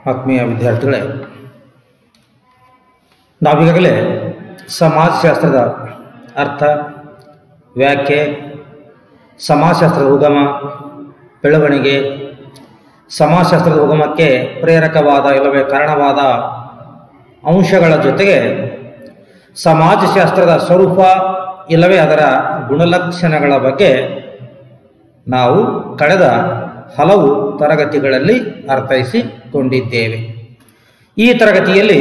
ಆತ್ಮೀಯ ವಿದ್ಯಾರ್ಥಿಗಳೇ ನಾವೀಗಾಗಲೇ ಸಮಾಜಶಾಸ್ತ್ರದ ಅರ್ಥ ವ್ಯಾಖ್ಯೆ ಸಮಾಜಶಾಸ್ತ್ರದ ಉಗಮ ಬೆಳವಣಿಗೆ ಸಮಾಜಶಾಸ್ತ್ರದ ಉಗಮಕ್ಕೆ ಪ್ರೇರಕವಾದ ಇಲ್ಲವೇ ಕಾರಣವಾದ ಅಂಶಗಳ ಜೊತೆಗೆ ಸಮಾಜಶಾಸ್ತ್ರದ ಸ್ವರೂಪ ಇಲ್ಲವೇ ಅದರ ಗುಣಲಕ್ಷಣಗಳ ಬಗ್ಗೆ ನಾವು ಕಳೆದ ಹಲವು ತರಗತಿಗಳಲ್ಲಿ ಅರ್ಥೈಸಿಕೊಂಡಿದ್ದೇವೆ ಈ ತರಗತಿಯಲ್ಲಿ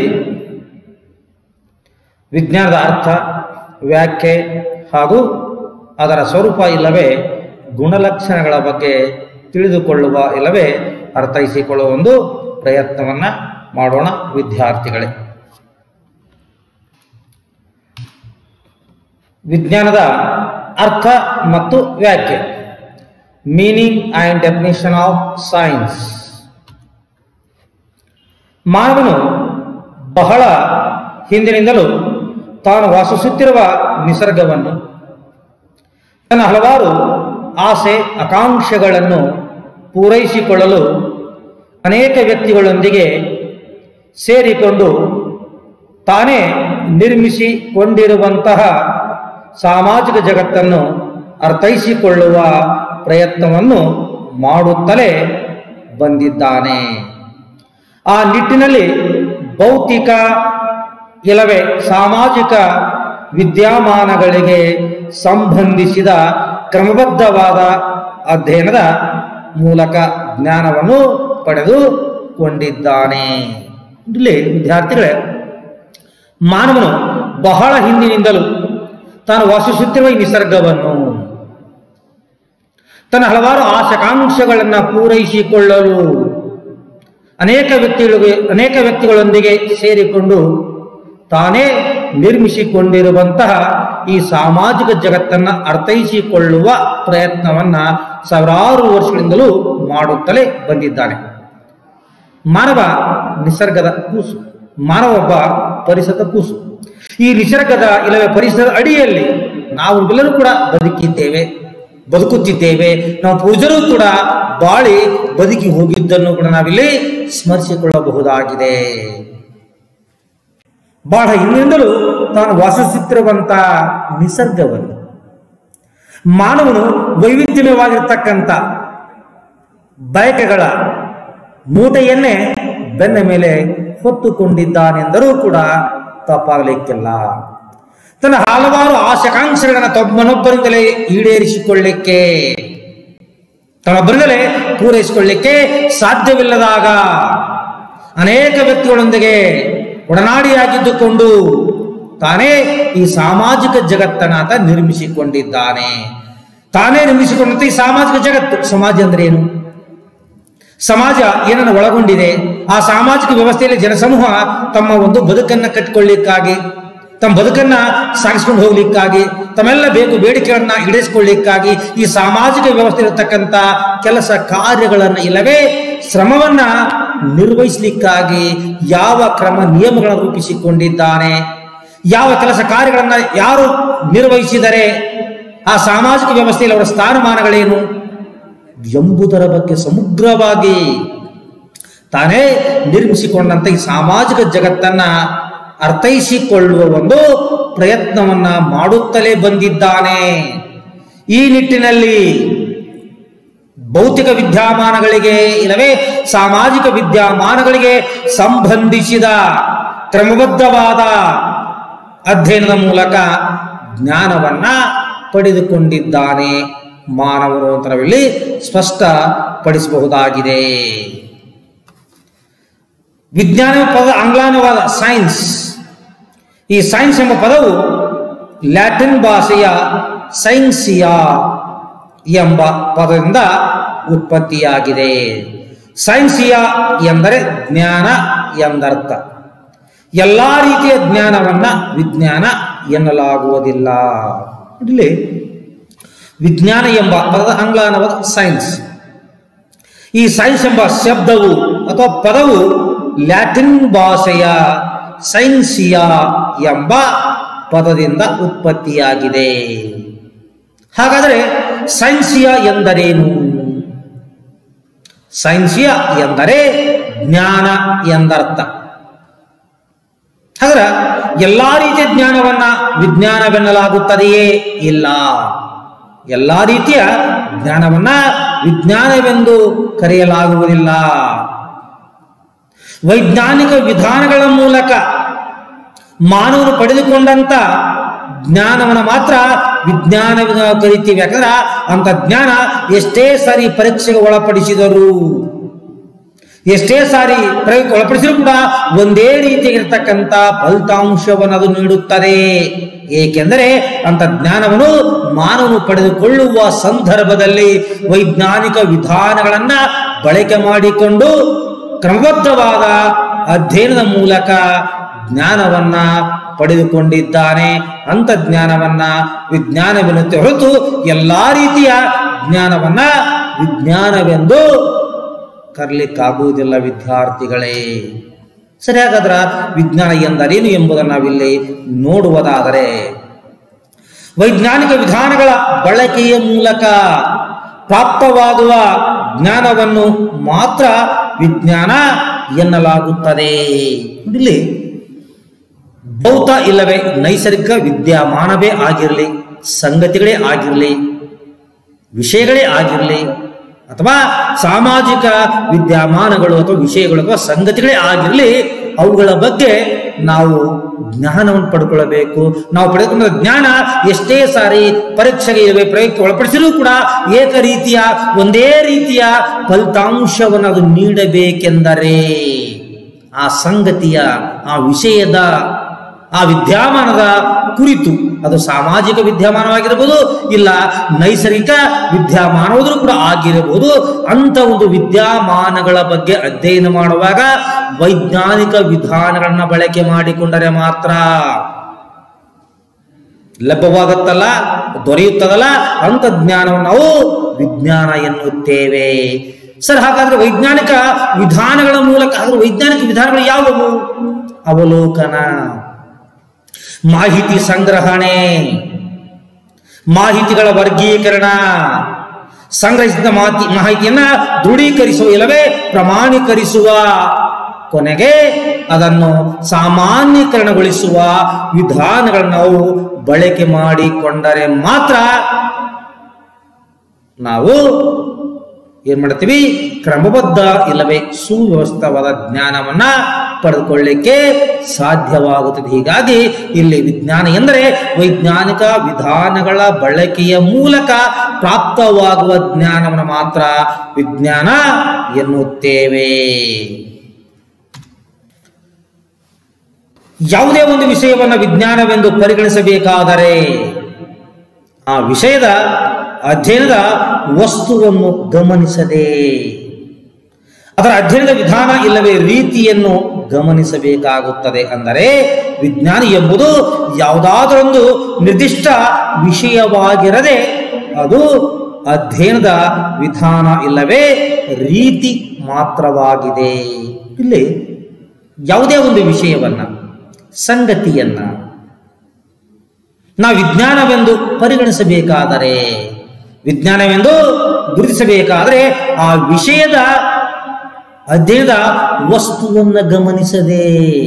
ವಿಜ್ಞಾನದ ಅರ್ಥ ವ್ಯಾಖ್ಯೆ ಹಾಗೂ ಅದರ ಸ್ವರೂಪ ಇಲ್ಲವೇ ಗುಣಲಕ್ಷಣಗಳ ಬಗ್ಗೆ ತಿಳಿದುಕೊಳ್ಳುವ ಇಲ್ಲವೇ ಅರ್ಥೈಸಿಕೊಳ್ಳುವ ಒಂದು ಪ್ರಯತ್ನವನ್ನು ಮಾಡೋಣ ವಿದ್ಯಾರ್ಥಿಗಳೇ ವಿಜ್ಞಾನದ ಅರ್ಥ ಮತ್ತು ವ್ಯಾಖ್ಯೆ meaning and definition of science ಮಾನವನು ಬಹಳ ಹಿಂದಿನಿಂದಲೂ ತಾನು ವಾಸಿಸುತ್ತಿರುವ ನಿಸರ್ಗವನ್ನು ತನ್ನ ಹಲವಾರು ಆಸೆ ಆಕಾಂಕ್ಷೆಗಳನ್ನು ಪೂರೈಸಿಕೊಳ್ಳಲು ಅನೇಕ ವ್ಯಕ್ತಿಗಳೊಂದಿಗೆ ಸೇರಿಕೊಂಡು ತಾನೇ ನಿರ್ಮಿಸಿಕೊಂಡಿರುವಂತಹ ಸಾಮಾಜಿಕ ಜಗತ್ತನ್ನು ಅರ್ಥೈಸಿಕೊಳ್ಳುವ ಪ್ರಯತ್ನವನ್ನು ಮಾಡುತ್ತಲೇ ಬಂದಿದ್ದಾನೆ ಆ ನಿಟ್ಟಿನಲ್ಲಿ ಭೌತಿಕ ಇಲ್ಲವೇ ಸಾಮಾಜಿಕ ವಿದ್ಯಮಾನಗಳಿಗೆ ಸಂಬಂಧಿಸಿದ ಕ್ರಮಬದ್ಧವಾದ ಅಧ್ಯಯನದ ಮೂಲಕ ಜ್ಞಾನವನ್ನು ಪಡೆದುಕೊಂಡಿದ್ದಾನೆ ಇಲ್ಲಿ ವಿದ್ಯಾರ್ಥಿಗಳೇ ಮಾನವನು ಬಹಳ ಹಿಂದಿನಿಂದಲೂ ತಾನು ವಾಸಿಸುತ್ತಿರುವ ಈ ನಿಸರ್ಗವನ್ನು ತನ್ನ ಹಲವಾರು ಆಶಾಕಾಂಕ್ಷೆಗಳನ್ನು ಪೂರೈಸಿಕೊಳ್ಳಲು ಅನೇಕ ವ್ಯಕ್ತಿಗಳಿಗೆ ಅನೇಕ ವ್ಯಕ್ತಿಗಳೊಂದಿಗೆ ಸೇರಿಕೊಂಡು ತಾನೇ ನಿರ್ಮಿಸಿಕೊಂಡಿರುವಂತಹ ಈ ಸಾಮಾಜಿಕ ಜಗತ್ತನ್ನು ಅರ್ಥೈಸಿಕೊಳ್ಳುವ ಪ್ರಯತ್ನವನ್ನ ಸಾವಿರಾರು ವರ್ಷಗಳಿಂದಲೂ ಮಾಡುತ್ತಲೇ ಬಂದಿದ್ದಾನೆ ಮಾನವ ನಿಸರ್ಗದ ಕೂಸು ಮಾನವ ಒಬ್ಬ ಪರಿಸರದ ಕೂಸು ಈ ನಿಸರ್ಗದ ಇಲ್ಲವೇ ಪರಿಸರದ ಅಡಿಯಲ್ಲಿ ನಾವು ಎಲ್ಲರೂ ಕೂಡ ಬದುಕಿದ್ದೇವೆ ಬದುಕುತ್ತಿದ್ದೇವೆ ನಾವು ಪೂಜರು ಕೂಡ ಬಾಳಿ ಬದುಕಿ ಹೋಗಿದ್ದನ್ನು ಕೂಡ ನಾವಿಲ್ಲಿ ಸ್ಮರಿಸಿಕೊಳ್ಳಬಹುದಾಗಿದೆ ಬಹಳ ಹಿಂದಿನಿಂದಲೂ ತಾನು ವಾಸಿಸುತ್ತಿರುವಂತ ನಿಸರ್ಗವನ್ನು ಮಾನವನು ವೈವಿಧ್ಯಮಯವಾಗಿರ್ತಕ್ಕಂಥ ಬಯಕೆಗಳ ಮೂಟೆಯನ್ನೇ ಬೆನ್ನ ಮೇಲೆ ಹೊತ್ತುಕೊಂಡಿದ್ದಾನೆಂದರೂ ಕೂಡ ತಪ್ಪಾಗಲಿಕ್ಕಿಲ್ಲ ತನ್ನ ಹಲವಾರು ಆಶಾಕಾಂಕ್ಷೆಗಳನ್ನು ತಮ್ಮನೊಬ್ಬರಿಂದಲೇ ಈಡೇರಿಸಿಕೊಳ್ಳಿಕ್ಕೆ ತನ್ನೊಬ್ಬರಿಂದಲೇ ಪೂರೈಸಿಕೊಳ್ಳಿಕ್ಕೆ ಸಾಧ್ಯವಿಲ್ಲದಾಗ ಅನೇಕ ವ್ಯಕ್ತಿಗಳೊಂದಿಗೆ ಒಡನಾಡಿಯಾಗಿದ್ದುಕೊಂಡು ತಾನೇ ಈ ಸಾಮಾಜಿಕ ಜಗತ್ತನ್ನಾತ ನಿರ್ಮಿಸಿಕೊಂಡಿದ್ದಾನೆ ತಾನೇ ನಿರ್ಮಿಸಿಕೊಂಡಂತ ಈ ಸಾಮಾಜಿಕ ಜಗತ್ತು ಸಮಾಜ ಅಂದ್ರೆ ಏನು ಸಮಾಜ ಏನನ್ನು ಒಳಗೊಂಡಿದೆ ಆ ಸಾಮಾಜಿಕ ವ್ಯವಸ್ಥೆಯಲ್ಲಿ ಜನಸಮೂಹ ತಮ್ಮ ಒಂದು ಬದುಕನ್ನ ಕಟ್ಟಿಕೊಳ್ಳಿಕ್ಕಾಗಿ ತಮ್ಮ ಬದುಕನ್ನ ಸಾಗಿಸ್ಕೊಂಡು ಹೋಗ್ಲಿಕ್ಕಾಗಿ ತಮ್ಮೆಲ್ಲ ಬೇಕು ಬೇಡಿಕೆಗಳನ್ನ ಈಡೇರಿಸಿಕೊಳ್ಳಿಕ್ಕಾಗಿ ಈ ಸಾಮಾಜಿಕ ವ್ಯವಸ್ಥೆ ಇರತಕ್ಕಂಥ ಕೆಲಸ ಕಾರ್ಯಗಳನ್ನು ಇಲ್ಲವೇ ಶ್ರಮವನ್ನ ನಿರ್ವಹಿಸಲಿಕ್ಕಾಗಿ ಯಾವ ಕ್ರಮ ನಿಯಮಗಳನ್ನು ರೂಪಿಸಿಕೊಂಡಿದ್ದಾನೆ ಯಾವ ಕೆಲಸ ಕಾರ್ಯಗಳನ್ನ ಯಾರು ನಿರ್ವಹಿಸಿದರೆ ಆ ಸಾಮಾಜಿಕ ವ್ಯವಸ್ಥೆಯಲ್ಲಿ ಅವರ ಸ್ಥಾನಮಾನಗಳೇನು ಎಂಬುದರ ಬಗ್ಗೆ ಸಮಗ್ರವಾಗಿ ತಾನೇ ನಿರ್ಮಿಸಿಕೊಂಡಂತ ಈ ಸಾಮಾಜಿಕ ಜಗತ್ತನ್ನ ಅರ್ಥೈಸಿಕೊಳ್ಳುವ ಒಂದು ಪ್ರಯತ್ನವನ್ನ ಮಾಡುತ್ತಲೇ ಬಂದಿದ್ದಾನೆ ಈ ನಿಟ್ಟಿನಲ್ಲಿ ಭೌತಿಕ ವಿದ್ಯಮಾನಗಳಿಗೆ ಇಲ್ಲವೇ ಸಾಮಾಜಿಕ ವಿದ್ಯಮಾನಗಳಿಗೆ ಸಂಬಂಧಿಸಿದ ಕ್ರಮಬದ್ಧವಾದ ಅಧ್ಯಯನದ ಮೂಲಕ ಜ್ಞಾನವನ್ನ ಪಡೆದುಕೊಂಡಿದ್ದಾನೆ ಮಾನವರು ಅಂತ ನಾವಿಲ್ಲಿ ಸ್ಪಷ್ಟಪಡಿಸಬಹುದಾಗಿದೆ ವಿಜ್ಞಾನ ಪದ ಆಂಗ್ಲಾನುವಾದ ಸೈನ್ಸ್ ಈ ಸೈನ್ಸ್ ಎಂಬ ಪದವು ಲ್ಯಾಟಿನ್ ಭಾಷೆಯ ಸೈನ್ಸಿಯಾ ಎಂಬ ಪದದಿಂದ ಉತ್ಪತ್ತಿಯಾಗಿದೆ ಸೈನ್ಸಿಯಾ ಎಂದರೆ ಜ್ಞಾನ ಎಂದರ್ಥ ಎಲ್ಲಾ ರೀತಿಯ ಜ್ಞಾನವನ್ನ ವಿಜ್ಞಾನ ಎನ್ನಲಾಗುವುದಿಲ್ಲ ಇಲ್ಲಿ ವಿಜ್ಞಾನ ಎಂಬ ಪದದ ಆಂಗ್ಲಾನವಾದ ಸೈನ್ಸ್ ಈ ಸೈನ್ಸ್ ಎಂಬ ಶಬ್ದವು ಅಥವಾ ಪದವು ಲ್ಯಾಟಿನ್ ಭಾಷೆಯ ಸೈನ್ಸಿಯಾ ಎಂಬ ಪದದಿಂದ ಉತ್ಪತ್ತಿಯಾಗಿದೆ ಹಾಗಾದರೆ ಸೈನ್ಸಿಯಾ ಎಂದರೇನು ಸೈನ್ಸಿಯ ಎಂದರೆ ಜ್ಞಾನ ಎಂದರ್ಥ ಹಾಗಾದ್ರೆ ಎಲ್ಲಾ ರೀತಿಯ ಜ್ಞಾನವನ್ನ ವಿಜ್ಞಾನವೆನ್ನಲಾಗುತ್ತದೆಯೇ ಇಲ್ಲ ಎಲ್ಲಾ ರೀತಿಯ ಜ್ಞಾನವನ್ನ ವಿಜ್ಞಾನವೆಂದು ಕರೆಯಲಾಗುವುದಿಲ್ಲ ವೈಜ್ಞಾನಿಕ ವಿಧಾನಗಳ ಮೂಲಕ ಮಾನವನು ಪಡೆದುಕೊಂಡಂತ ಜ್ಞಾನವನ್ನ ಮಾತ್ರ ವಿಜ್ಞಾನವೆಂದು ನಾವು ಕರಿತೀವಿ ಯಾಕಂದ್ರೆ ಅಂತ ಜ್ಞಾನ ಎಷ್ಟೇ ಸಾರಿ ಪರೀಕ್ಷೆಗೆ ಒಳಪಡಿಸಿದರು ಎಷ್ಟೇ ಸಾರಿ ಪ್ರಯೋಗಕ್ಕೆ ಒಳಪಡಿಸಿದ್ರು ಕೂಡ ಒಂದೇ ರೀತಿಯಾಗಿರ್ತಕ್ಕಂಥ ಫಲಿತಾಂಶವನ್ನು ಅದು ನೀಡುತ್ತದೆ ಏಕೆಂದರೆ ಅಂತ ಜ್ಞಾನವನ್ನು ಮಾನವನು ಪಡೆದುಕೊಳ್ಳುವ ಸಂದರ್ಭದಲ್ಲಿ ವೈಜ್ಞಾನಿಕ ವಿಧಾನಗಳನ್ನ ಬಳಕೆ ಮಾಡಿಕೊಂಡು ಕ್ರಮಬದ್ಧವಾದ ಅಧ್ಯಯನದ ಮೂಲಕ ಜ್ಞಾನವನ್ನ ಪಡೆದುಕೊಂಡಿದ್ದಾನೆ ಅಂತ ಜ್ಞಾನವನ್ನ ವಿಜ್ಞಾನವೆನ್ನುತ್ತೆ ಹೊರತು ಎಲ್ಲಾ ರೀತಿಯ ಜ್ಞಾನವನ್ನ ವಿಜ್ಞಾನವೆಂದು ಕರ್ಲಿಕ್ಕಾಗುವುದಿಲ್ಲ ವಿದ್ಯಾರ್ಥಿಗಳೇ ಸರಿ ಹಾಗಾದ್ರ ವಿಜ್ಞಾನ ಎಂದರೇನು ಎಂಬುದನ್ನು ನಾವಿಲ್ಲಿ ನೋಡುವುದಾದರೆ ವೈಜ್ಞಾನಿಕ ವಿಧಾನಗಳ ಬಳಕೆಯ ಮೂಲಕ ಪ್ರಾಪ್ತವಾಗುವ ಜ್ಞಾನವನ್ನು ಮಾತ್ರ ವಿಜ್ಞಾನ ಎನ್ನಲಾಗುತ್ತದೆ ಇಲ್ಲಿ ಭೌತ ಇಲ್ಲವೇ ನೈಸರ್ಗಿಕ ವಿದ್ಯಮಾನವೇ ಆಗಿರಲಿ ಸಂಗತಿಗಳೇ ಆಗಿರಲಿ ವಿಷಯಗಳೇ ಆಗಿರಲಿ ಅಥವಾ ಸಾಮಾಜಿಕ ವಿದ್ಯಮಾನಗಳು ಅಥವಾ ವಿಷಯಗಳು ಅಥವಾ ಸಂಗತಿಗಳೇ ಆಗಿರಲಿ ಅವುಗಳ ಬಗ್ಗೆ ನಾವು ಜ್ಞಾನವನ್ನು ಪಡ್ಕೊಳ್ಬೇಕು ನಾವು ಪಡೆದುಕೊಂಡ ಜ್ಞಾನ ಎಷ್ಟೇ ಸಾರಿ ಪರೀಕ್ಷೆಗೆ ಇವೆ ಪ್ರಯೋಗಕ್ಕೆ ಒಳಪಡಿಸಿರೂ ಕೂಡ ಏಕ ರೀತಿಯ ಒಂದೇ ರೀತಿಯ ಫಲಿತಾಂಶವನ್ನು ಅದು ನೀಡಬೇಕೆಂದರೆ ಆ ಸಂಗತಿಯ ಆ ವಿಷಯದ ಆ ವಿದ್ಯಮಾನದ ಕುರಿತು ಅದು ಸಾಮಾಜಿಕ ವಿದ್ಯಮಾನವಾಗಿರಬಹುದು ಇಲ್ಲ ನೈಸರ್ಗಿಕ ವಿದ್ಯಮಾನವಾದರೂ ಕೂಡ ಆಗಿರಬಹುದು ಅಂತ ಒಂದು ವಿದ್ಯಮಾನಗಳ ಬಗ್ಗೆ ಅಧ್ಯಯನ ಮಾಡುವಾಗ ವೈಜ್ಞಾನಿಕ ವಿಧಾನಗಳನ್ನ ಬಳಕೆ ಮಾಡಿಕೊಂಡರೆ ಮಾತ್ರ ಲಭ್ಯವಾಗುತ್ತಲ್ಲ ದೊರೆಯುತ್ತದಲ್ಲ ಅಂತ ಜ್ಞಾನವನ್ನು ನಾವು ವಿಜ್ಞಾನ ಎನ್ನುತ್ತೇವೆ ಸರ್ ಹಾಗಾದ್ರೆ ವೈಜ್ಞಾನಿಕ ವಿಧಾನಗಳ ಮೂಲಕ ಹಾಗಾದ್ರೆ ವೈಜ್ಞಾನಿಕ ವಿಧಾನಗಳು ಯಾವುವು ಅವಲೋಕನ ಮಾಹಿತಿ ಸಂಗ್ರಹಣೆ ಮಾಹಿತಿಗಳ ವರ್ಗೀಕರಣ ಸಂಗ್ರಹಿಸಿದ ಮಾಹಿತಿ ಮಾಹಿತಿಯನ್ನ ದೃಢೀಕರಿಸುವ ಇಲ್ಲವೇ ಪ್ರಮಾಣೀಕರಿಸುವ ಕೊನೆಗೆ ಅದನ್ನು ಸಾಮಾನ್ಯೀಕರಣಗೊಳಿಸುವ ವಿಧಾನಗಳನ್ನು ನಾವು ಬಳಕೆ ಮಾಡಿಕೊಂಡರೆ ಮಾತ್ರ ನಾವು ಏನ್ ಮಾಡ್ತೀವಿ ಕ್ರಮಬದ್ಧ ಇಲ್ಲವೇ ಸುವ್ಯವಸ್ಥಿತವಾದ ಜ್ಞಾನವನ್ನ ಪಡೆದುಕೊಳ್ಳಿಕ್ಕೆ ಸಾಧ್ಯವಾಗುತ್ತದೆ ಹೀಗಾಗಿ ಇಲ್ಲಿ ವಿಜ್ಞಾನ ಎಂದರೆ ವೈಜ್ಞಾನಿಕ ವಿಧಾನಗಳ ಬಳಕೆಯ ಮೂಲಕ ಪ್ರಾಪ್ತವಾಗುವ ಜ್ಞಾನವನ್ನು ಮಾತ್ರ ವಿಜ್ಞಾನ ಎನ್ನುತ್ತೇವೆ ಯಾವುದೇ ಒಂದು ವಿಷಯವನ್ನು ವಿಜ್ಞಾನವೆಂದು ಪರಿಗಣಿಸಬೇಕಾದರೆ ಆ ವಿಷಯದ ಅಧ್ಯಯನದ ವಸ್ತುವನ್ನು ಗಮನಿಸದೆ ಅದರ ಅಧ್ಯಯನದ ವಿಧಾನ ಇಲ್ಲವೇ ರೀತಿಯನ್ನು ಗಮನಿಸಬೇಕಾಗುತ್ತದೆ ಅಂದರೆ ವಿಜ್ಞಾನಿ ಎಂಬುದು ಯಾವುದಾದರೊಂದು ನಿರ್ದಿಷ್ಟ ವಿಷಯವಾಗಿರದೆ ಅದು ಅಧ್ಯಯನದ ವಿಧಾನ ಇಲ್ಲವೇ ರೀತಿ ಮಾತ್ರವಾಗಿದೆ ಇಲ್ಲಿ ಯಾವುದೇ ಒಂದು ವಿಷಯವನ್ನ ಸಂಗತಿಯನ್ನ ನಾವು ವಿಜ್ಞಾನವೆಂದು ಪರಿಗಣಿಸಬೇಕಾದರೆ ವಿಜ್ಞಾನವೆಂದು ಗುರುತಿಸಬೇಕಾದರೆ ಆ ವಿಷಯದ ಅಧ್ಯಯನದ ವಸ್ತುವನ್ನು ಗಮನಿಸದೆ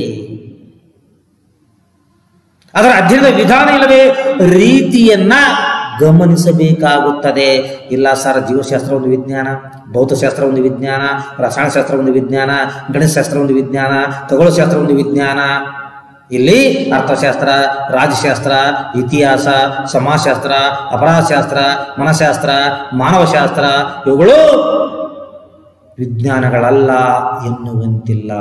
ಅದರ ಅಧ್ಯಯನದ ವಿಧಾನ ಇಲ್ಲವೇ ರೀತಿಯನ್ನ ಗಮನಿಸಬೇಕಾಗುತ್ತದೆ ಇಲ್ಲ ಸರ್ ಜೀವಶಾಸ್ತ್ರ ಒಂದು ವಿಜ್ಞಾನ ಭೌತಶಾಸ್ತ್ರ ಒಂದು ವಿಜ್ಞಾನ ರಸಾಯನಶಾಸ್ತ್ರ ಒಂದು ವಿಜ್ಞಾನ ಗಣಿತಶಾಸ್ತ್ರ ಒಂದು ವಿಜ್ಞಾನ ಖಗೋಳಶಾಸ್ತ್ರ ಒಂದು ವಿಜ್ಞಾನ ಇಲ್ಲಿ ಅರ್ಥಶಾಸ್ತ್ರ ರಾಜ್ಯಶಾಸ್ತ್ರ ಇತಿಹಾಸ ಸಮಾಜಶಾಸ್ತ್ರ ಅಪರಾಧಶಾಸ್ತ್ರ ಮನಶಾಸ್ತ್ರ ಮಾನವಶಾಸ್ತ್ರ ಇವುಗಳು ವಿಜ್ಞಾನಗಳಲ್ಲ ಎನ್ನುವಂತಿಲ್ಲ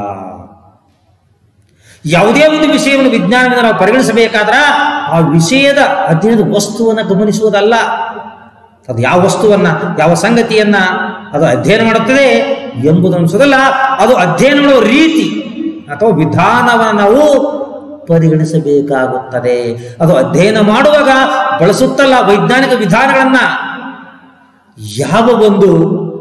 ಯಾವುದೇ ಒಂದು ವಿಷಯವನ್ನು ವಿಜ್ಞಾನದಿಂದ ನಾವು ಪರಿಗಣಿಸಬೇಕಾದ್ರ ಆ ವಿಷಯದ ಅಧ್ಯಯನದ ವಸ್ತುವನ್ನು ಗಮನಿಸುವುದಲ್ಲ ಅದು ಯಾವ ವಸ್ತುವನ್ನ ಯಾವ ಸಂಗತಿಯನ್ನ ಅದು ಅಧ್ಯಯನ ಮಾಡುತ್ತದೆ ಎಂಬುದು ಅನಿಸೋದಲ್ಲ ಅದು ಅಧ್ಯಯನ ಮಾಡುವ ರೀತಿ ಅಥವಾ ವಿಧಾನವನ್ನು ನಾವು ಪರಿಗಣಿಸಬೇಕಾಗುತ್ತದೆ ಅದು ಅಧ್ಯಯನ ಮಾಡುವಾಗ ಬಳಸುತ್ತಲ್ಲ ವೈಜ್ಞಾನಿಕ ವಿಧಾನಗಳನ್ನ ಯಾವ ಒಂದು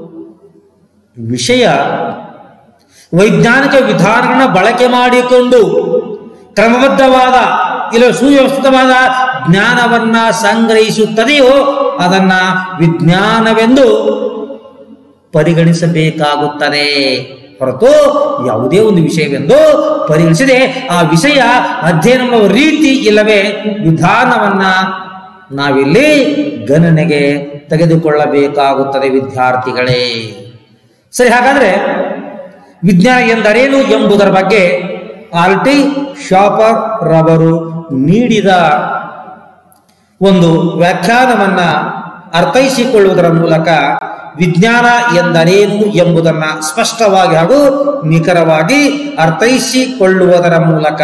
ವಿಷಯ ವೈಜ್ಞಾನಿಕ ವಿಧಾನಗಳನ್ನ ಬಳಕೆ ಮಾಡಿಕೊಂಡು ಕ್ರಮಬದ್ಧವಾದ ಇಲ್ಲ ಸುವ್ಯವಸ್ಥಿತವಾದ ಜ್ಞಾನವನ್ನ ಸಂಗ್ರಹಿಸುತ್ತದೆಯೋ ಅದನ್ನ ವಿಜ್ಞಾನವೆಂದು ಪರಿಗಣಿಸಬೇಕಾಗುತ್ತದೆ ಹೊರತು ಯಾವುದೇ ಒಂದು ವಿಷಯವೆಂದು ಪರಿಗಣಿಸದೆ ಆ ವಿಷಯ ಅಧ್ಯಯನ ಮಾಡುವ ರೀತಿ ಇಲ್ಲವೇ ವಿಧಾನವನ್ನ ನಾವಿಲ್ಲಿ ಗಣನೆಗೆ ತೆಗೆದುಕೊಳ್ಳಬೇಕಾಗುತ್ತದೆ ವಿದ್ಯಾರ್ಥಿಗಳೇ ಸರಿ ಹಾಗಾದ್ರೆ ವಿಜ್ಞಾನ ಎಂದರೇನು ಎಂಬುದರ ಬಗ್ಗೆ ಆರ್ ಟಿ ಶಾಪರ್ ರವರು ನೀಡಿದ ಒಂದು ವ್ಯಾಖ್ಯಾನವನ್ನ ಅರ್ಥೈಸಿಕೊಳ್ಳುವುದರ ಮೂಲಕ ವಿಜ್ಞಾನ ಎಂದರೇನು ಎಂಬುದನ್ನ ಸ್ಪಷ್ಟವಾಗಿ ಹಾಗೂ ನಿಖರವಾಗಿ ಅರ್ಥೈಸಿಕೊಳ್ಳುವುದರ ಮೂಲಕ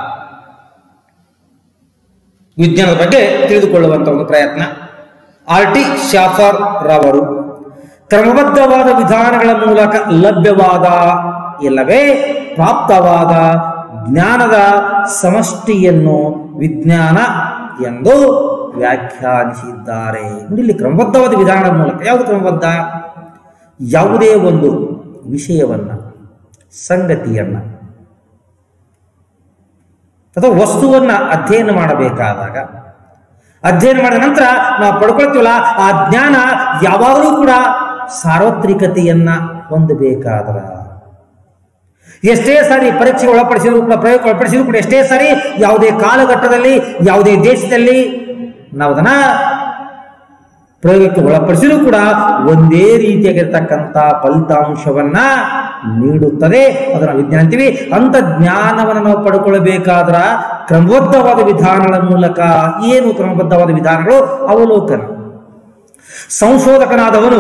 ವಿಜ್ಞಾನದ ಬಗ್ಗೆ ತಿಳಿದುಕೊಳ್ಳುವಂತ ಒಂದು ಪ್ರಯತ್ನ ಆರ್ ಟಿ ಶಾಫರ್ ರವರು ಕ್ರಮಬದ್ಧವಾದ ವಿಧಾನಗಳ ಮೂಲಕ ಲಭ್ಯವಾದ ಇಲ್ಲವೇ ಪ್ರಾಪ್ತವಾದ ಜ್ಞಾನದ ಸಮಷ್ಟಿಯನ್ನು ವಿಜ್ಞಾನ ಎಂದು ವ್ಯಾಖ್ಯಾನಿಸಿದ್ದಾರೆ ನೋಡಿ ಇಲ್ಲಿ ಕ್ರಮಬದ್ಧವಾದ ವಿಧಾನದ ಮೂಲಕ ಯಾವುದು ಕ್ರಮಬದ್ಧ ಯಾವುದೇ ಒಂದು ವಿಷಯವನ್ನ ಸಂಗತಿಯನ್ನ ಅಥವಾ ವಸ್ತುವನ್ನ ಅಧ್ಯಯನ ಮಾಡಬೇಕಾದಾಗ ಅಧ್ಯಯನ ಮಾಡಿದ ನಂತರ ನಾವು ಪಡ್ಕೊಳ್ತೀವಲ್ಲ ಆ ಜ್ಞಾನ ಯಾವಾಗಲೂ ಕೂಡ ಸಾರ್ವತ್ರಿಕತೆಯನ್ನ ಹೊಂದಬೇಕಾದ್ರ ಎಷ್ಟೇ ಸಾರಿ ಪರೀಕ್ಷೆಗೆ ಒಳಪಡಿಸಿದ್ರು ಕೂಡ ಪ್ರಯೋಗ ಒಳಪಡಿಸಿದ್ರು ಕೂಡ ಎಷ್ಟೇ ಸಾರಿ ಯಾವುದೇ ಕಾಲಘಟ್ಟದಲ್ಲಿ ಯಾವುದೇ ದೇಶದಲ್ಲಿ ನಾವು ಅದನ್ನ ಪ್ರಯೋಗಕ್ಕೆ ಒಳಪಡಿಸಿದ್ರು ಕೂಡ ಒಂದೇ ರೀತಿಯಾಗಿರ್ತಕ್ಕಂಥ ಫಲಿತಾಂಶವನ್ನ ನೀಡುತ್ತದೆ ಅದನ್ನ ವಿಜ್ಞಾನ ಅಂತೀವಿ ಅಂತ ಜ್ಞಾನವನ್ನು ನಾವು ಪಡ್ಕೊಳ್ಬೇಕಾದ್ರ ಕ್ರಮಬದ್ಧವಾದ ವಿಧಾನಗಳ ಮೂಲಕ ಏನು ಕ್ರಮಬದ್ಧವಾದ ವಿಧಾನಗಳು ಅವಲೋಕನ ಸಂಶೋಧಕನಾದವನು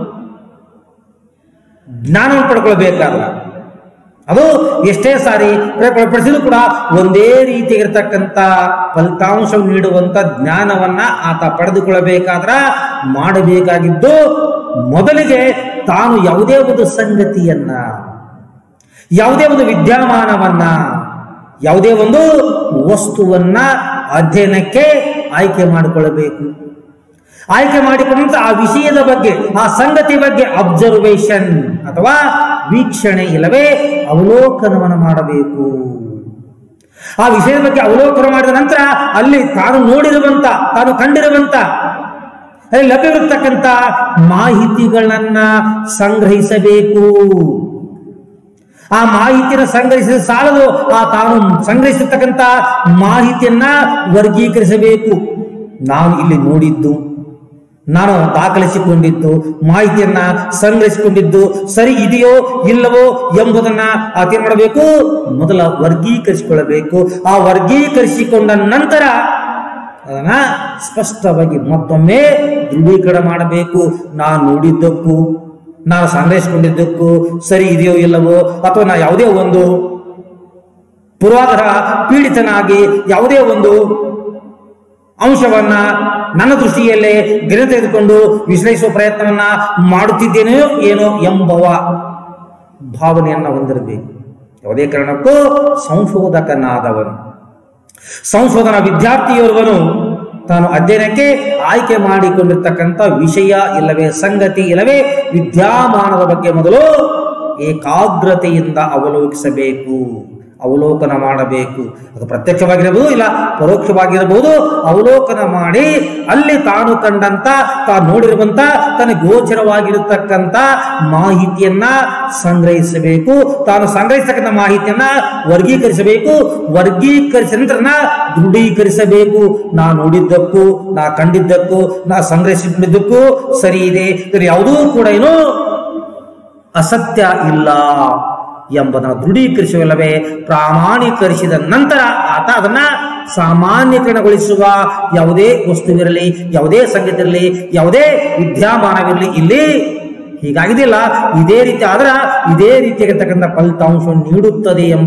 ಜ್ಞಾನವನ್ನು ಪಡ್ಕೊಳ್ಬೇಕಾದ್ರ ಅದು ಎಷ್ಟೇ ಸಾರಿ ಪ್ರಯತ್ನಪಡಿಸಿದ್ರು ಕೂಡ ಒಂದೇ ರೀತಿಯಾಗಿರ್ತಕ್ಕಂಥ ಫಲಿತಾಂಶ ನೀಡುವಂತ ಜ್ಞಾನವನ್ನ ಆತ ಪಡೆದುಕೊಳ್ಳಬೇಕಾದ್ರ ಮಾಡಬೇಕಾಗಿದ್ದು ಮೊದಲಿಗೆ ತಾನು ಯಾವುದೇ ಒಂದು ಸಂಗತಿಯನ್ನ ಯಾವುದೇ ಒಂದು ವಿದ್ಯಮಾನವನ್ನ ಯಾವುದೇ ಒಂದು ವಸ್ತುವನ್ನ ಅಧ್ಯಯನಕ್ಕೆ ಆಯ್ಕೆ ಮಾಡಿಕೊಳ್ಳಬೇಕು ಆಯ್ಕೆ ಮಾಡಿಕೊಂಡಂತ ಆ ವಿಷಯದ ಬಗ್ಗೆ ಆ ಸಂಗತಿ ಬಗ್ಗೆ ಅಬ್ಸರ್ವೇಷನ್ ಅಥವಾ ವೀಕ್ಷಣೆ ಇಲ್ಲವೇ ಅವಲೋಕನವನ್ನು ಮಾಡಬೇಕು ಆ ವಿಷಯದ ಬಗ್ಗೆ ಅವಲೋಕನ ಮಾಡಿದ ನಂತರ ಅಲ್ಲಿ ತಾನು ನೋಡಿರುವಂತ ತಾನು ಕಂಡಿರುವಂತ ಅಲ್ಲಿ ಲಭ್ಯವಿರತಕ್ಕಂತ ಮಾಹಿತಿಗಳನ್ನ ಸಂಗ್ರಹಿಸಬೇಕು ಆ ಮಾಹಿತಿಯನ್ನು ಸಂಗ್ರಹಿಸಿದ ಸಾಲದು ಆ ತಾನು ಸಂಗ್ರಹಿಸಿರ್ತಕ್ಕಂಥ ಮಾಹಿತಿಯನ್ನ ವರ್ಗೀಕರಿಸಬೇಕು ನಾನು ಇಲ್ಲಿ ನೋಡಿದ್ದು ನಾನು ದಾಖಲಿಸಿಕೊಂಡಿದ್ದು ಮಾಹಿತಿಯನ್ನ ಸಂಗ್ರಹಿಸಿಕೊಂಡಿದ್ದು ಸರಿ ಇದೆಯೋ ಇಲ್ಲವೋ ಎಂಬುದನ್ನ ಆತೇನ್ ಮಾಡಬೇಕು ಮೊದಲ ವರ್ಗೀಕರಿಸಿಕೊಳ್ಳಬೇಕು ಆ ವರ್ಗೀಕರಿಸಿಕೊಂಡ ನಂತರ ಅದನ್ನ ಸ್ಪಷ್ಟವಾಗಿ ಮತ್ತೊಮ್ಮೆ ದೃಢೀಕರಣ ಮಾಡಬೇಕು ನಾನು ನೋಡಿದ್ದಕ್ಕೂ ನಾನು ಸಂಗ್ರಹಿಸಿಕೊಂಡಿದ್ದಕ್ಕೂ ಸರಿ ಇದೆಯೋ ಇಲ್ಲವೋ ಅಥವಾ ನಾ ಯಾವುದೇ ಒಂದು ಪೂರ್ವಾಧಾರ ಪೀಡಿತನಾಗಿ ಯಾವುದೇ ಒಂದು ಅಂಶವನ್ನ ನನ್ನ ದೃಷ್ಟಿಯಲ್ಲೇ ಗಿರ ತೆಗೆದುಕೊಂಡು ವಿಶ್ಲೇಷಿಸುವ ಪ್ರಯತ್ನವನ್ನ ಮಾಡುತ್ತಿದ್ದೇನೆಯೋ ಏನೋ ಎಂಬವ ಭಾವನೆಯನ್ನ ಹೊಂದಿರಬೇಕು ಯಾವುದೇ ಕಾರಣಕ್ಕೂ ಸಂಶೋಧಕನಾದವನು ಸಂಶೋಧನಾ ವಿದ್ಯಾರ್ಥಿಯೋರ್ವನು ತಾನು ಅಧ್ಯಯನಕ್ಕೆ ಆಯ್ಕೆ ಮಾಡಿಕೊಂಡಿರ್ತಕ್ಕಂಥ ವಿಷಯ ಇಲ್ಲವೇ ಸಂಗತಿ ಇಲ್ಲವೇ ವಿದ್ಯಮಾನದ ಬಗ್ಗೆ ಮೊದಲು ಏಕಾಗ್ರತೆಯಿಂದ ಅವಲೋಕಿಸಬೇಕು ಅವಲೋಕನ ಮಾಡಬೇಕು ಅದು ಪ್ರತ್ಯಕ್ಷವಾಗಿರಬಹುದು ಇಲ್ಲ ಪರೋಕ್ಷವಾಗಿರಬಹುದು ಅವಲೋಕನ ಮಾಡಿ ಅಲ್ಲಿ ತಾನು ಕಂಡಂತ ತಾನು ನೋಡಿರುವಂತ ತನಗೆ ಗೋಚರವಾಗಿರತಕ್ಕಂತ ಮಾಹಿತಿಯನ್ನ ಸಂಗ್ರಹಿಸಬೇಕು ತಾನು ಸಂಗ್ರಹಿಸತಕ್ಕಂಥ ಮಾಹಿತಿಯನ್ನ ವರ್ಗೀಕರಿಸಬೇಕು ವರ್ಗೀಕರಿಸಿದ ನಂತರ ದೃಢೀಕರಿಸಬೇಕು ನಾ ನೋಡಿದ್ದಕ್ಕೂ ನಾ ಕಂಡಿದ್ದಕ್ಕೂ ನಾ ಸಂಗ್ರಹಿಸಿಕೊಂಡಿದ್ದಕ್ಕೂ ಸರಿ ಇದೆ ಇದರ ಯಾವುದೂ ಕೂಡ ಏನು ಅಸತ್ಯ ಇಲ್ಲ ಎಂಬುದನ್ನು ದೃಢೀಕರಿಸುವಲ್ಲವೇ ಪ್ರಾಮಾಣೀಕರಿಸಿದ ನಂತರ ಆತ ಅದನ್ನ ಸಾಮಾನ್ಯೀಕರಣಗೊಳಿಸುವ ಯಾವುದೇ ವಸ್ತುವಿರಲಿ ಯಾವುದೇ ಸಂಗತಿ ಇರಲಿ ಯಾವುದೇ ವಿದ್ಯಮಾನವಿರಲಿ ಇಲ್ಲಿ ಹೀಗಾಗಿದೆಯಲ್ಲ ಇದೇ ರೀತಿ ಆದ್ರ ಇದೇ ರೀತಿಯಾಗಿರ್ತಕ್ಕಂಥ ಫಲಿತಾಂಶ ನೀಡುತ್ತದೆ ಎಂಬ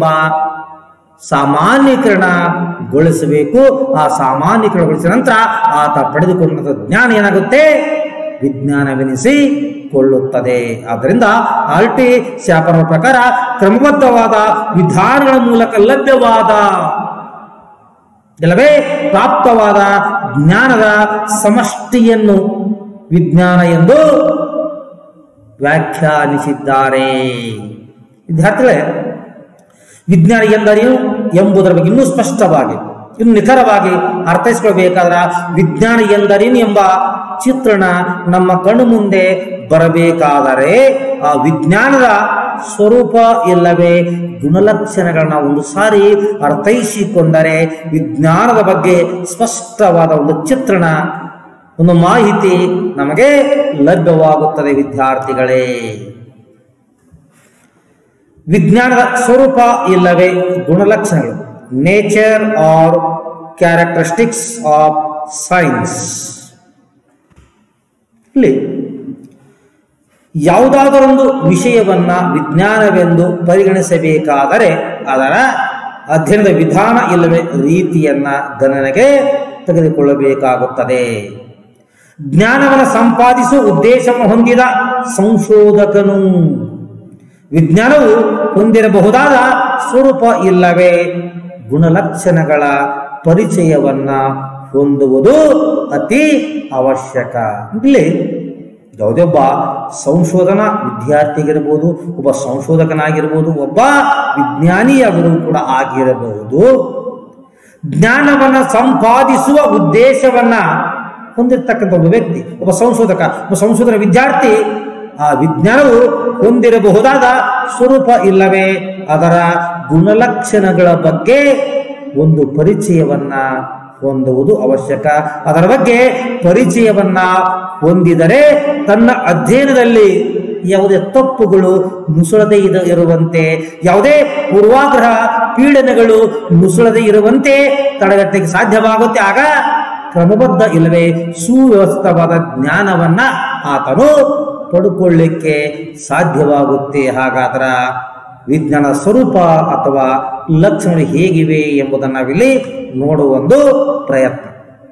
ಸಾಮಾನ್ಯೀಕರಣಗೊಳಿಸಬೇಕು ಆ ಸಾಮಾನ್ಯೀಕರಣಗೊಳಿಸಿದ ನಂತರ ಆತ ಪಡೆದುಕೊಂಡ ಜ್ಞಾನ ಏನಾಗುತ್ತೆ ವಿಜ್ಞಾನವೆನಿಸಿ ಕೊಳ್ಳುತ್ತದೆ ಆದ್ದರಿಂದ ಆಲ್ಟಿ ಶಾಪರ ಪ್ರಕಾರ ಕ್ರಮಬದ್ಧವಾದ ವಿಧಾನಗಳ ಮೂಲಕ ಲಭ್ಯವಾದ ಇಲ್ಲವೇ ಪ್ರಾಪ್ತವಾದ ಜ್ಞಾನದ ಸಮಷ್ಟಿಯನ್ನು ವಿಜ್ಞಾನ ಎಂದು ವ್ಯಾಖ್ಯಾನಿಸಿದ್ದಾರೆ ವಿದ್ಯಾರ್ಥಿಗಳೇ ವಿಜ್ಞಾನ ಎಂದರೇನು ಎಂಬುದರ ಬಗ್ಗೆ ಇನ್ನೂ ಸ್ಪಷ್ಟವಾಗಿ ಇನ್ನು ನಿಖರವಾಗಿ ಅರ್ಥೈಸಿಕೊಳ್ಬೇಕಾದ್ರ ವಿಜ್ಞಾನ ಎಂದರೇನು ಎಂಬ ಚಿತ್ರಣ ನಮ್ಮ ಕಣ್ಣು ಮುಂದೆ ಬರಬೇಕಾದರೆ ಆ ವಿಜ್ಞಾನದ ಸ್ವರೂಪ ಇಲ್ಲವೇ ಗುಣಲಕ್ಷಣಗಳನ್ನ ಒಂದು ಸಾರಿ ಅರ್ಥೈಸಿಕೊಂಡರೆ ವಿಜ್ಞಾನದ ಬಗ್ಗೆ ಸ್ಪಷ್ಟವಾದ ಒಂದು ಚಿತ್ರಣ ಒಂದು ಮಾಹಿತಿ ನಮಗೆ ಲಭ್ಯವಾಗುತ್ತದೆ ವಿದ್ಯಾರ್ಥಿಗಳೇ ವಿಜ್ಞಾನದ ಸ್ವರೂಪ ಇಲ್ಲವೇ ಗುಣಲಕ್ಷಣಗಳು nature or characteristics of science ಇಲ್ಲಿ ಯಾವುದಾದರೊಂದು ವಿಷಯವನ್ನ ವಿಜ್ಞಾನವೆಂದು ಪರಿಗಣಿಸಬೇಕಾದರೆ ಅದರ ಅಧ್ಯಯನದ ವಿಧಾನ ಇಲ್ಲವೇ ರೀತಿಯನ್ನ ಗಣನೆಗೆ ತೆಗೆದುಕೊಳ್ಳಬೇಕಾಗುತ್ತದೆ ಜ್ಞಾನವನ್ನು ಸಂಪಾದಿಸುವ ಉದ್ದೇಶವನ್ನು ಹೊಂದಿದ ಸಂಶೋಧಕನು ವಿಜ್ಞಾನವು ಹೊಂದಿರಬಹುದಾದ ಸ್ವರೂಪ ಇಲ್ಲವೇ ಗುಣಲಕ್ಷಣಗಳ ಪರಿಚಯವನ್ನ ಹೊಂದುವುದು ಅತಿ ಅವಶ್ಯಕ ಇಲ್ಲಿ ಯಾವುದೇ ಒಬ್ಬ ಸಂಶೋಧನಾ ವಿದ್ಯಾರ್ಥಿಗಿರಬಹುದು ಒಬ್ಬ ಸಂಶೋಧಕನಾಗಿರ್ಬೋದು ಒಬ್ಬ ವಿಜ್ಞಾನಿಯಾದರೂ ಕೂಡ ಆಗಿರಬಹುದು ಜ್ಞಾನವನ್ನ ಸಂಪಾದಿಸುವ ಉದ್ದೇಶವನ್ನ ಹೊಂದಿರತಕ್ಕಂಥ ಒಬ್ಬ ವ್ಯಕ್ತಿ ಒಬ್ಬ ಸಂಶೋಧಕ ಒಬ್ಬ ಸಂಶೋಧನ ವಿದ್ಯಾರ್ಥಿ ಆ ವಿಜ್ಞಾನವು ಹೊಂದಿರಬಹುದಾದ ಸ್ವರೂಪ ಇಲ್ಲವೇ ಅದರ ಗುಣಲಕ್ಷಣಗಳ ಬಗ್ಗೆ ಒಂದು ಪರಿಚಯವನ್ನ ಹೊಂದುವುದು ಅವಶ್ಯಕ ಅದರ ಬಗ್ಗೆ ಪರಿಚಯವನ್ನ ಹೊಂದಿದರೆ ತನ್ನ ಅಧ್ಯಯನದಲ್ಲಿ ಯಾವುದೇ ತಪ್ಪುಗಳು ನುಸುಳದೆ ಇದ ಇರುವಂತೆ ಯಾವುದೇ ಪೂರ್ವಾಗ್ರಹ ಪೀಡನೆಗಳು ನುಸುಳದೆ ಇರುವಂತೆ ತಡೆಗಟ್ಟಲಿಕ್ಕೆ ಸಾಧ್ಯವಾಗುತ್ತೆ ಆಗ ಕ್ರಮಬದ್ಧ ಇಲ್ಲವೇ ಸುವ್ಯವಸ್ಥಿತವಾದ ಜ್ಞಾನವನ್ನ ಆತನು ಪಡ್ಕೊಳ್ಳಿಕ್ಕೆ ಸಾಧ್ಯವಾಗುತ್ತೆ ಹಾಗಾದ್ರ ವಿಜ್ಞಾನ ಸ್ವರೂಪ ಅಥವಾ ಲಕ್ಷಣಗಳು ಹೇಗಿವೆ ಎಂಬುದನ್ನು ನಾವಿಲ್ಲಿ ನೋಡುವ ಒಂದು ಪ್ರಯತ್ನ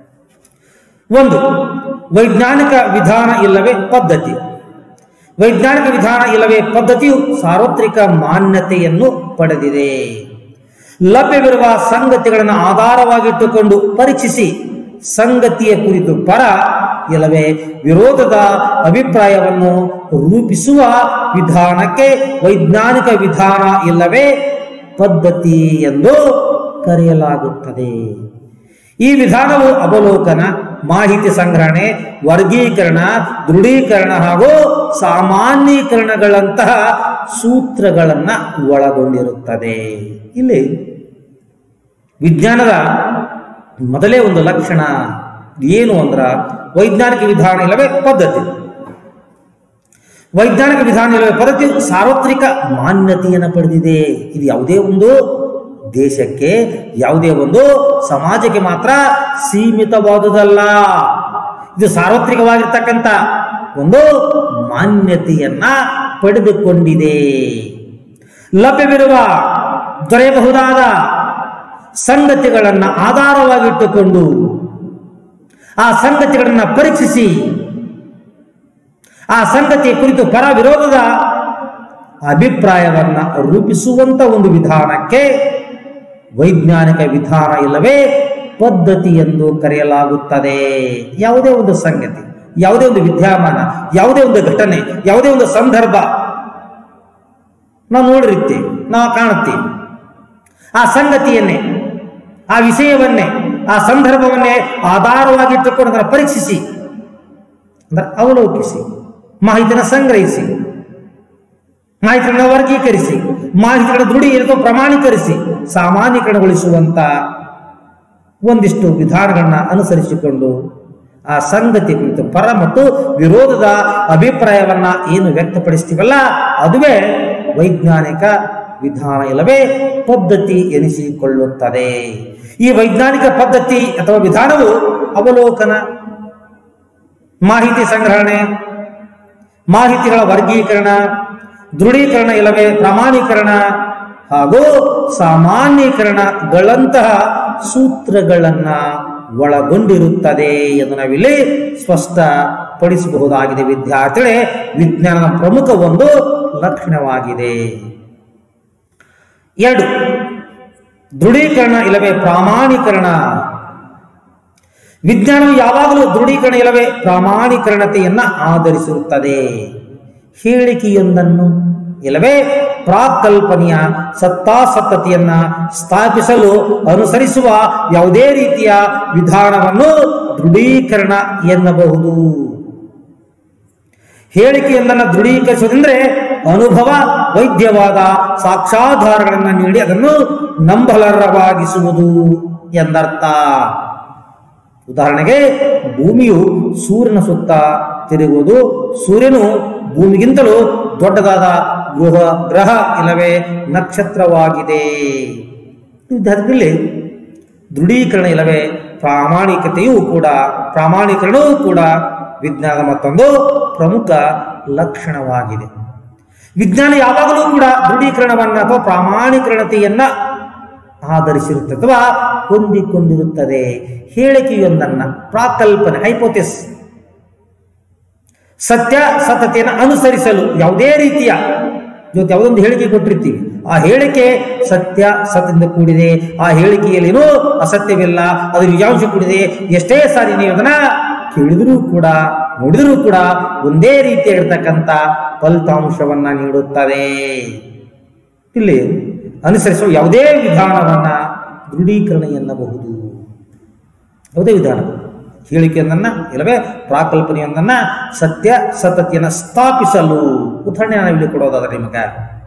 ಒಂದು ವೈಜ್ಞಾನಿಕ ವಿಧಾನ ಇಲ್ಲವೇ ಪದ್ಧತಿ ವೈಜ್ಞಾನಿಕ ವಿಧಾನ ಇಲ್ಲವೇ ಪದ್ಧತಿಯು ಸಾರ್ವತ್ರಿಕ ಮಾನ್ಯತೆಯನ್ನು ಪಡೆದಿದೆ ಲಭ್ಯವಿರುವ ಸಂಗತಿಗಳನ್ನು ಆಧಾರವಾಗಿಟ್ಟುಕೊಂಡು ಪರೀಕ್ಷಿಸಿ ಸಂಗತಿಯ ಕುರಿತು ಪರ ಇಲ್ಲವೇ ವಿರೋಧದ ಅಭಿಪ್ರಾಯವನ್ನು ರೂಪಿಸುವ ವಿಧಾನಕ್ಕೆ ವೈಜ್ಞಾನಿಕ ವಿಧಾನ ಇಲ್ಲವೇ ಪದ್ಧತಿ ಎಂದು ಕರೆಯಲಾಗುತ್ತದೆ ಈ ವಿಧಾನವು ಅವಲೋಕನ ಮಾಹಿತಿ ಸಂಗ್ರಹಣೆ ವರ್ಗೀಕರಣ ದೃಢೀಕರಣ ಹಾಗೂ ಸಾಮಾನ್ಯೀಕರಣಗಳಂತಹ ಸೂತ್ರಗಳನ್ನ ಒಳಗೊಂಡಿರುತ್ತದೆ ಇಲ್ಲಿ ವಿಜ್ಞಾನದ ಮೊದಲೇ ಒಂದು ಲಕ್ಷಣ ಏನು ಅಂದ್ರ ವೈಜ್ಞಾನಿಕ ವಿಧಾನ ಇಲ್ಲವೇ ಪದ್ಧತಿ ವೈಜ್ಞಾನಿಕ ವಿಧಾನ ಇಲ್ಲವೇ ಪದ್ಧತಿ ಸಾರ್ವತ್ರಿಕ ಮಾನ್ಯತೆಯನ್ನು ಪಡೆದಿದೆ ಇದು ಯಾವುದೇ ಒಂದು ದೇಶಕ್ಕೆ ಯಾವುದೇ ಒಂದು ಸಮಾಜಕ್ಕೆ ಮಾತ್ರ ಸೀಮಿತವಾದುದಲ್ಲ ಇದು ಸಾರ್ವತ್ರಿಕವಾಗಿರ್ತಕ್ಕಂಥ ಒಂದು ಮಾನ್ಯತೆಯನ್ನ ಪಡೆದುಕೊಂಡಿದೆ ಲಭ್ಯವಿರುವ ದೊರೆಯಬಹುದಾದ ಸಂಗತಿಗಳನ್ನು ಆಧಾರವಾಗಿಟ್ಟುಕೊಂಡು ಆ ಸಂಗತಿಗಳನ್ನು ಪರೀಕ್ಷಿಸಿ ಆ ಸಂಗತಿಯ ಕುರಿತು ಪರ ವಿರೋಧದ ಅಭಿಪ್ರಾಯವನ್ನ ರೂಪಿಸುವಂತ ಒಂದು ವಿಧಾನಕ್ಕೆ ವೈಜ್ಞಾನಿಕ ವಿಧಾನ ಇಲ್ಲವೇ ಪದ್ಧತಿ ಎಂದು ಕರೆಯಲಾಗುತ್ತದೆ ಯಾವುದೇ ಒಂದು ಸಂಗತಿ ಯಾವುದೇ ಒಂದು ವಿದ್ಯಮಾನ ಯಾವುದೇ ಒಂದು ಘಟನೆ ಯಾವುದೇ ಒಂದು ಸಂದರ್ಭ ನಾವು ನೋಡಿರುತ್ತೇವೆ ನಾವು ಕಾಣುತ್ತೇವೆ ಆ ಸಂಗತಿಯನ್ನೇ ಆ ವಿಷಯವನ್ನೇ ಆ ಸಂದರ್ಭವನ್ನೇ ಆಧಾರವಾಗಿಟ್ಟುಕೊಂಡು ಅದನ್ನು ಪರೀಕ್ಷಿಸಿ ಅಂದ್ರೆ ಅವಲೋಕಿಸಿ ಮಾಹಿತಿನ ಸಂಗ್ರಹಿಸಿ ಮಾಹಿತಿಗಳನ್ನು ವರ್ಗೀಕರಿಸಿ ಮಾಹಿತಿಗಳನ್ನು ದೃಢೀಕರಿಸಿ ಪ್ರಮಾಣೀಕರಿಸಿ ಸಾಮಾನ್ಯೀಕರಣಗೊಳಿಸುವಂತ ಒಂದಿಷ್ಟು ವಿಧಾನಗಳನ್ನ ಅನುಸರಿಸಿಕೊಂಡು ಆ ಸಂಗತಿ ಕುರಿತು ಪರ ಮತ್ತು ವಿರೋಧದ ಅಭಿಪ್ರಾಯವನ್ನ ಏನು ವ್ಯಕ್ತಪಡಿಸ್ತೀವಲ್ಲ ಅದುವೇ ವೈಜ್ಞಾನಿಕ ವಿಧಾನ ಇಲ್ಲವೇ ಪದ್ಧತಿ ಎನಿಸಿಕೊಳ್ಳುತ್ತದೆ ಈ ವೈಜ್ಞಾನಿಕ ಪದ್ಧತಿ ಅಥವಾ ವಿಧಾನವು ಅವಲೋಕನ ಮಾಹಿತಿ ಸಂಗ್ರಹಣೆ ಮಾಹಿತಿಗಳ ವರ್ಗೀಕರಣ ದೃಢೀಕರಣ ಇಲ್ಲವೇ ಪ್ರಮಾಣೀಕರಣ ಹಾಗೂ ಸಾಮಾನ್ಯೀಕರಣಗಳಂತಹ ಸೂತ್ರಗಳನ್ನ ಒಳಗೊಂಡಿರುತ್ತದೆ ಎಂದು ನಾವಿಲ್ಲಿ ಸ್ಪಷ್ಟಪಡಿಸಬಹುದಾಗಿದೆ ವಿದ್ಯಾರ್ಥಿಗಳೇ ವಿಜ್ಞಾನದ ಪ್ರಮುಖ ಒಂದು ಲಕ್ಷಣವಾಗಿದೆ ಎರಡು ದೃಢೀಕರಣ ಇಲ್ಲವೇ ಪ್ರಾಮಾಣೀಕರಣ ವಿಜ್ಞಾನವು ಯಾವಾಗಲೂ ದೃಢೀಕರಣ ಇಲ್ಲವೇ ಪ್ರಾಮಾಣೀಕರಣತೆಯನ್ನ ಆಧರಿಸಿರುತ್ತದೆ ಹೇಳಿಕೆಯೊಂದನ್ನು ಇಲ್ಲವೇ ಪ್ರಾಕಲ್ಪನೆಯ ಸತ್ತಾಸತ್ತತೆಯನ್ನ ಸ್ಥಾಪಿಸಲು ಅನುಸರಿಸುವ ಯಾವುದೇ ರೀತಿಯ ವಿಧಾನವನ್ನು ದೃಢೀಕರಣ ಎನ್ನಬಹುದು ಹೇಳಿಕೆಯೊಂದನ್ನು ದೃಢೀಕರಿಸುವುದೆಂದರೆ ಅನುಭವ ವೈದ್ಯವಾದ ಸಾಕ್ಷಾಧಾರಗಳನ್ನು ನೀಡಿ ಅದನ್ನು ನಂಬಲರವಾಗಿಸುವುದು ಎಂದರ್ಥ ಉದಾಹರಣೆಗೆ ಭೂಮಿಯು ಸೂರ್ಯನ ಸುತ್ತ ತಿರುಗುವುದು ಸೂರ್ಯನು ಭೂಮಿಗಿಂತಲೂ ದೊಡ್ಡದಾದ ಗೃಹ ಗ್ರಹ ಇಲ್ಲವೇ ನಕ್ಷತ್ರವಾಗಿದೆ ವಿದ್ಯಾರ್ಥಿಗಳಲ್ಲಿ ದೃಢೀಕರಣ ಇಲ್ಲವೇ ಪ್ರಾಮಾಣಿಕತೆಯೂ ಕೂಡ ಪ್ರಾಮಾಣೀಕರಣವೂ ಕೂಡ ವಿಜ್ಞಾನದ ಮತ್ತೊಂದು ಪ್ರಮುಖ ಲಕ್ಷಣವಾಗಿದೆ ವಿಜ್ಞಾನ ಯಾವಾಗಲೂ ಕೂಡ ದೃಢೀಕರಣವನ್ನ ಅಥವಾ ಪ್ರಾಮಾಣೀಕರಣತೆಯನ್ನ ಆಧರಿಸಿರುತ್ತದೆ ಅಥವಾ ಹೊಂದಿಕೊಂಡಿರುತ್ತದೆ ಹೇಳಿಕೆಯೊಂದನ್ನ ಪ್ರಾಕಲ್ಪನೆ ಹೈಪೋಥೆಸ್ ಸತ್ಯ ಸತತೆಯನ್ನು ಅನುಸರಿಸಲು ಯಾವುದೇ ರೀತಿಯ ಇವತ್ತು ಯಾವುದೊಂದು ಹೇಳಿಕೆ ಕೊಟ್ಟಿರ್ತೀವಿ ಆ ಹೇಳಿಕೆ ಸತ್ಯ ಸತ್ಯದಿಂದ ಕೂಡಿದೆ ಆ ಹೇಳಿಕೆಯಲ್ಲೇನೋ ಅಸತ್ಯವಿಲ್ಲ ಅದು ನಿಜಾಂಶ ಕೂಡಿದೆ ಎಷ್ಟೇ ಸಾರಿ ನೀವು ಅದನ್ನ ಕೇಳಿದರೂ ಕೂಡ ನೋಡಿದರೂ ಕೂಡ ಒಂದೇ ರೀತಿಯಾಗಿರ್ತಕ್ಕಂಥ ಫಲಿತಾಂಶವನ್ನ ನೀಡುತ್ತದೆ ಇಲ್ಲಿ ಅನುಸರಿಸುವ ಯಾವುದೇ ವಿಧಾನವನ್ನ ದೃಢೀಕರಣ ಎನ್ನಬಹುದು ಯಾವುದೇ ವಿಧಾನ ಹೇಳಿಕೆಯೊಂದನ್ನ ಇಲ್ಲವೇ ಪ್ರಾಕಲ್ಪನೆಯೊಂದನ್ನ ಸತ್ಯ ಸತತಿಯನ್ನು ಸ್ಥಾಪಿಸಲು ಉದಾಹರಣೆ ನಾನು ಇಲ್ಲಿ ಕೊಡೋದಾದ್ರೆ ನಿಮಗೆ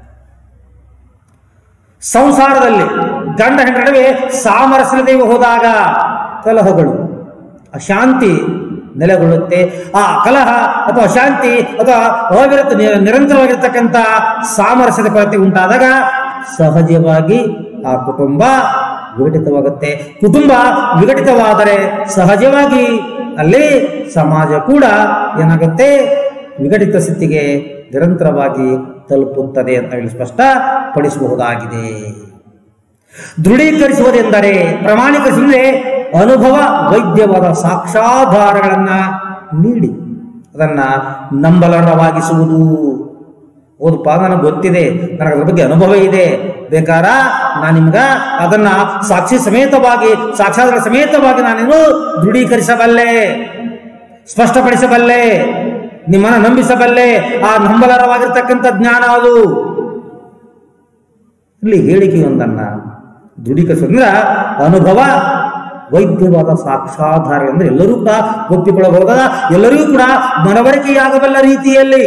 ಸಂಸಾರದಲ್ಲಿ ಗಂಡ ಹೆಂಡ ನಡುವೆ ಸಾಮರಸ್ಯತೆ ಹೋದಾಗ ಕಲಹಗಳು ಅಶಾಂತಿ ನೆಲೆಗೊಳ್ಳುತ್ತೆ ಆ ಕಲಹ ಅಥವಾ ಅಶಾಂತಿ ಅಥವಾ ಅವಿರತ ನಿ- ನಿರಂತರವಾಗಿರ್ತಕ್ಕಂಥ ಸಾಮರಸ್ಯದ ಕೊರತೆ ಉಂಟಾದಾಗ ಸಹಜವಾಗಿ ಆ ಕುಟುಂಬ ವಿಘಟಿತವಾಗುತ್ತೆ ಕುಟುಂಬ ವಿಘಟಿತವಾದರೆ ಸಹಜವಾಗಿ ಅಲ್ಲಿ ಸಮಾಜ ಕೂಡ ಏನಾಗುತ್ತೆ ವಿಘಟಿತ ಸ್ಥಿತಿಗೆ ನಿರಂತರವಾಗಿ ತಲುಪುತ್ತದೆ ಅಂತ ಹೇಳಿ ಸ್ಪಷ್ಟಪಡಿಸಬಹುದಾಗಿದೆ ದೃಢೀಕರಿಸುವುದೆಂದರೆ ಪ್ರಮಾಣೀಕರಿಸಿದ್ರೆ ಅನುಭವ ವೈದ್ಯವಾದ ಸಾಕ್ಷಾಧಾರಗಳನ್ನ ನೀಡಿ ಅದನ್ನ ನಂಬಲರವಾಗಿಸುವುದು ಓದಪ್ಪ ನನಗೆ ಗೊತ್ತಿದೆ ನನಗೆ ಅದ್ರ ಬಗ್ಗೆ ಅನುಭವ ಇದೆ ಬೇಕಾರ ನಾನು ನಿಮ್ಗ ಅದನ್ನ ಸಾಕ್ಷಿ ಸಮೇತವಾಗಿ ಸಾಕ್ಷಾಧಾರ ಸಮೇತವಾಗಿ ನಾನೇನು ದೃಢೀಕರಿಸಬಲ್ಲೆ ಸ್ಪಷ್ಟಪಡಿಸಬಲ್ಲೆ ನಿಮ್ಮನ್ನ ನಂಬಿಸಬಲ್ಲೆ ಆ ನಂಬಲರವಾಗಿರ್ತಕ್ಕಂಥ ಜ್ಞಾನ ಅದು ಇಲ್ಲಿ ಹೇಳಿಕೆಯೊಂದನ್ನ ದೃಢೀಕರಿಸೋದ್ರಿಂದ ಅನುಭವ ವೈದ್ಯವಾದ ಸಾಕ್ಷಾಧಾರ ಅಂದ್ರೆ ಎಲ್ಲರೂ ಕೂಡ ಒಪ್ಪಿಕೊಳ್ಳಬಹುದಾದ ಎಲ್ಲರಿಗೂ ಕೂಡ ಮನವರಿಕೆಯಾಗಬಲ್ಲ ರೀತಿಯಲ್ಲಿ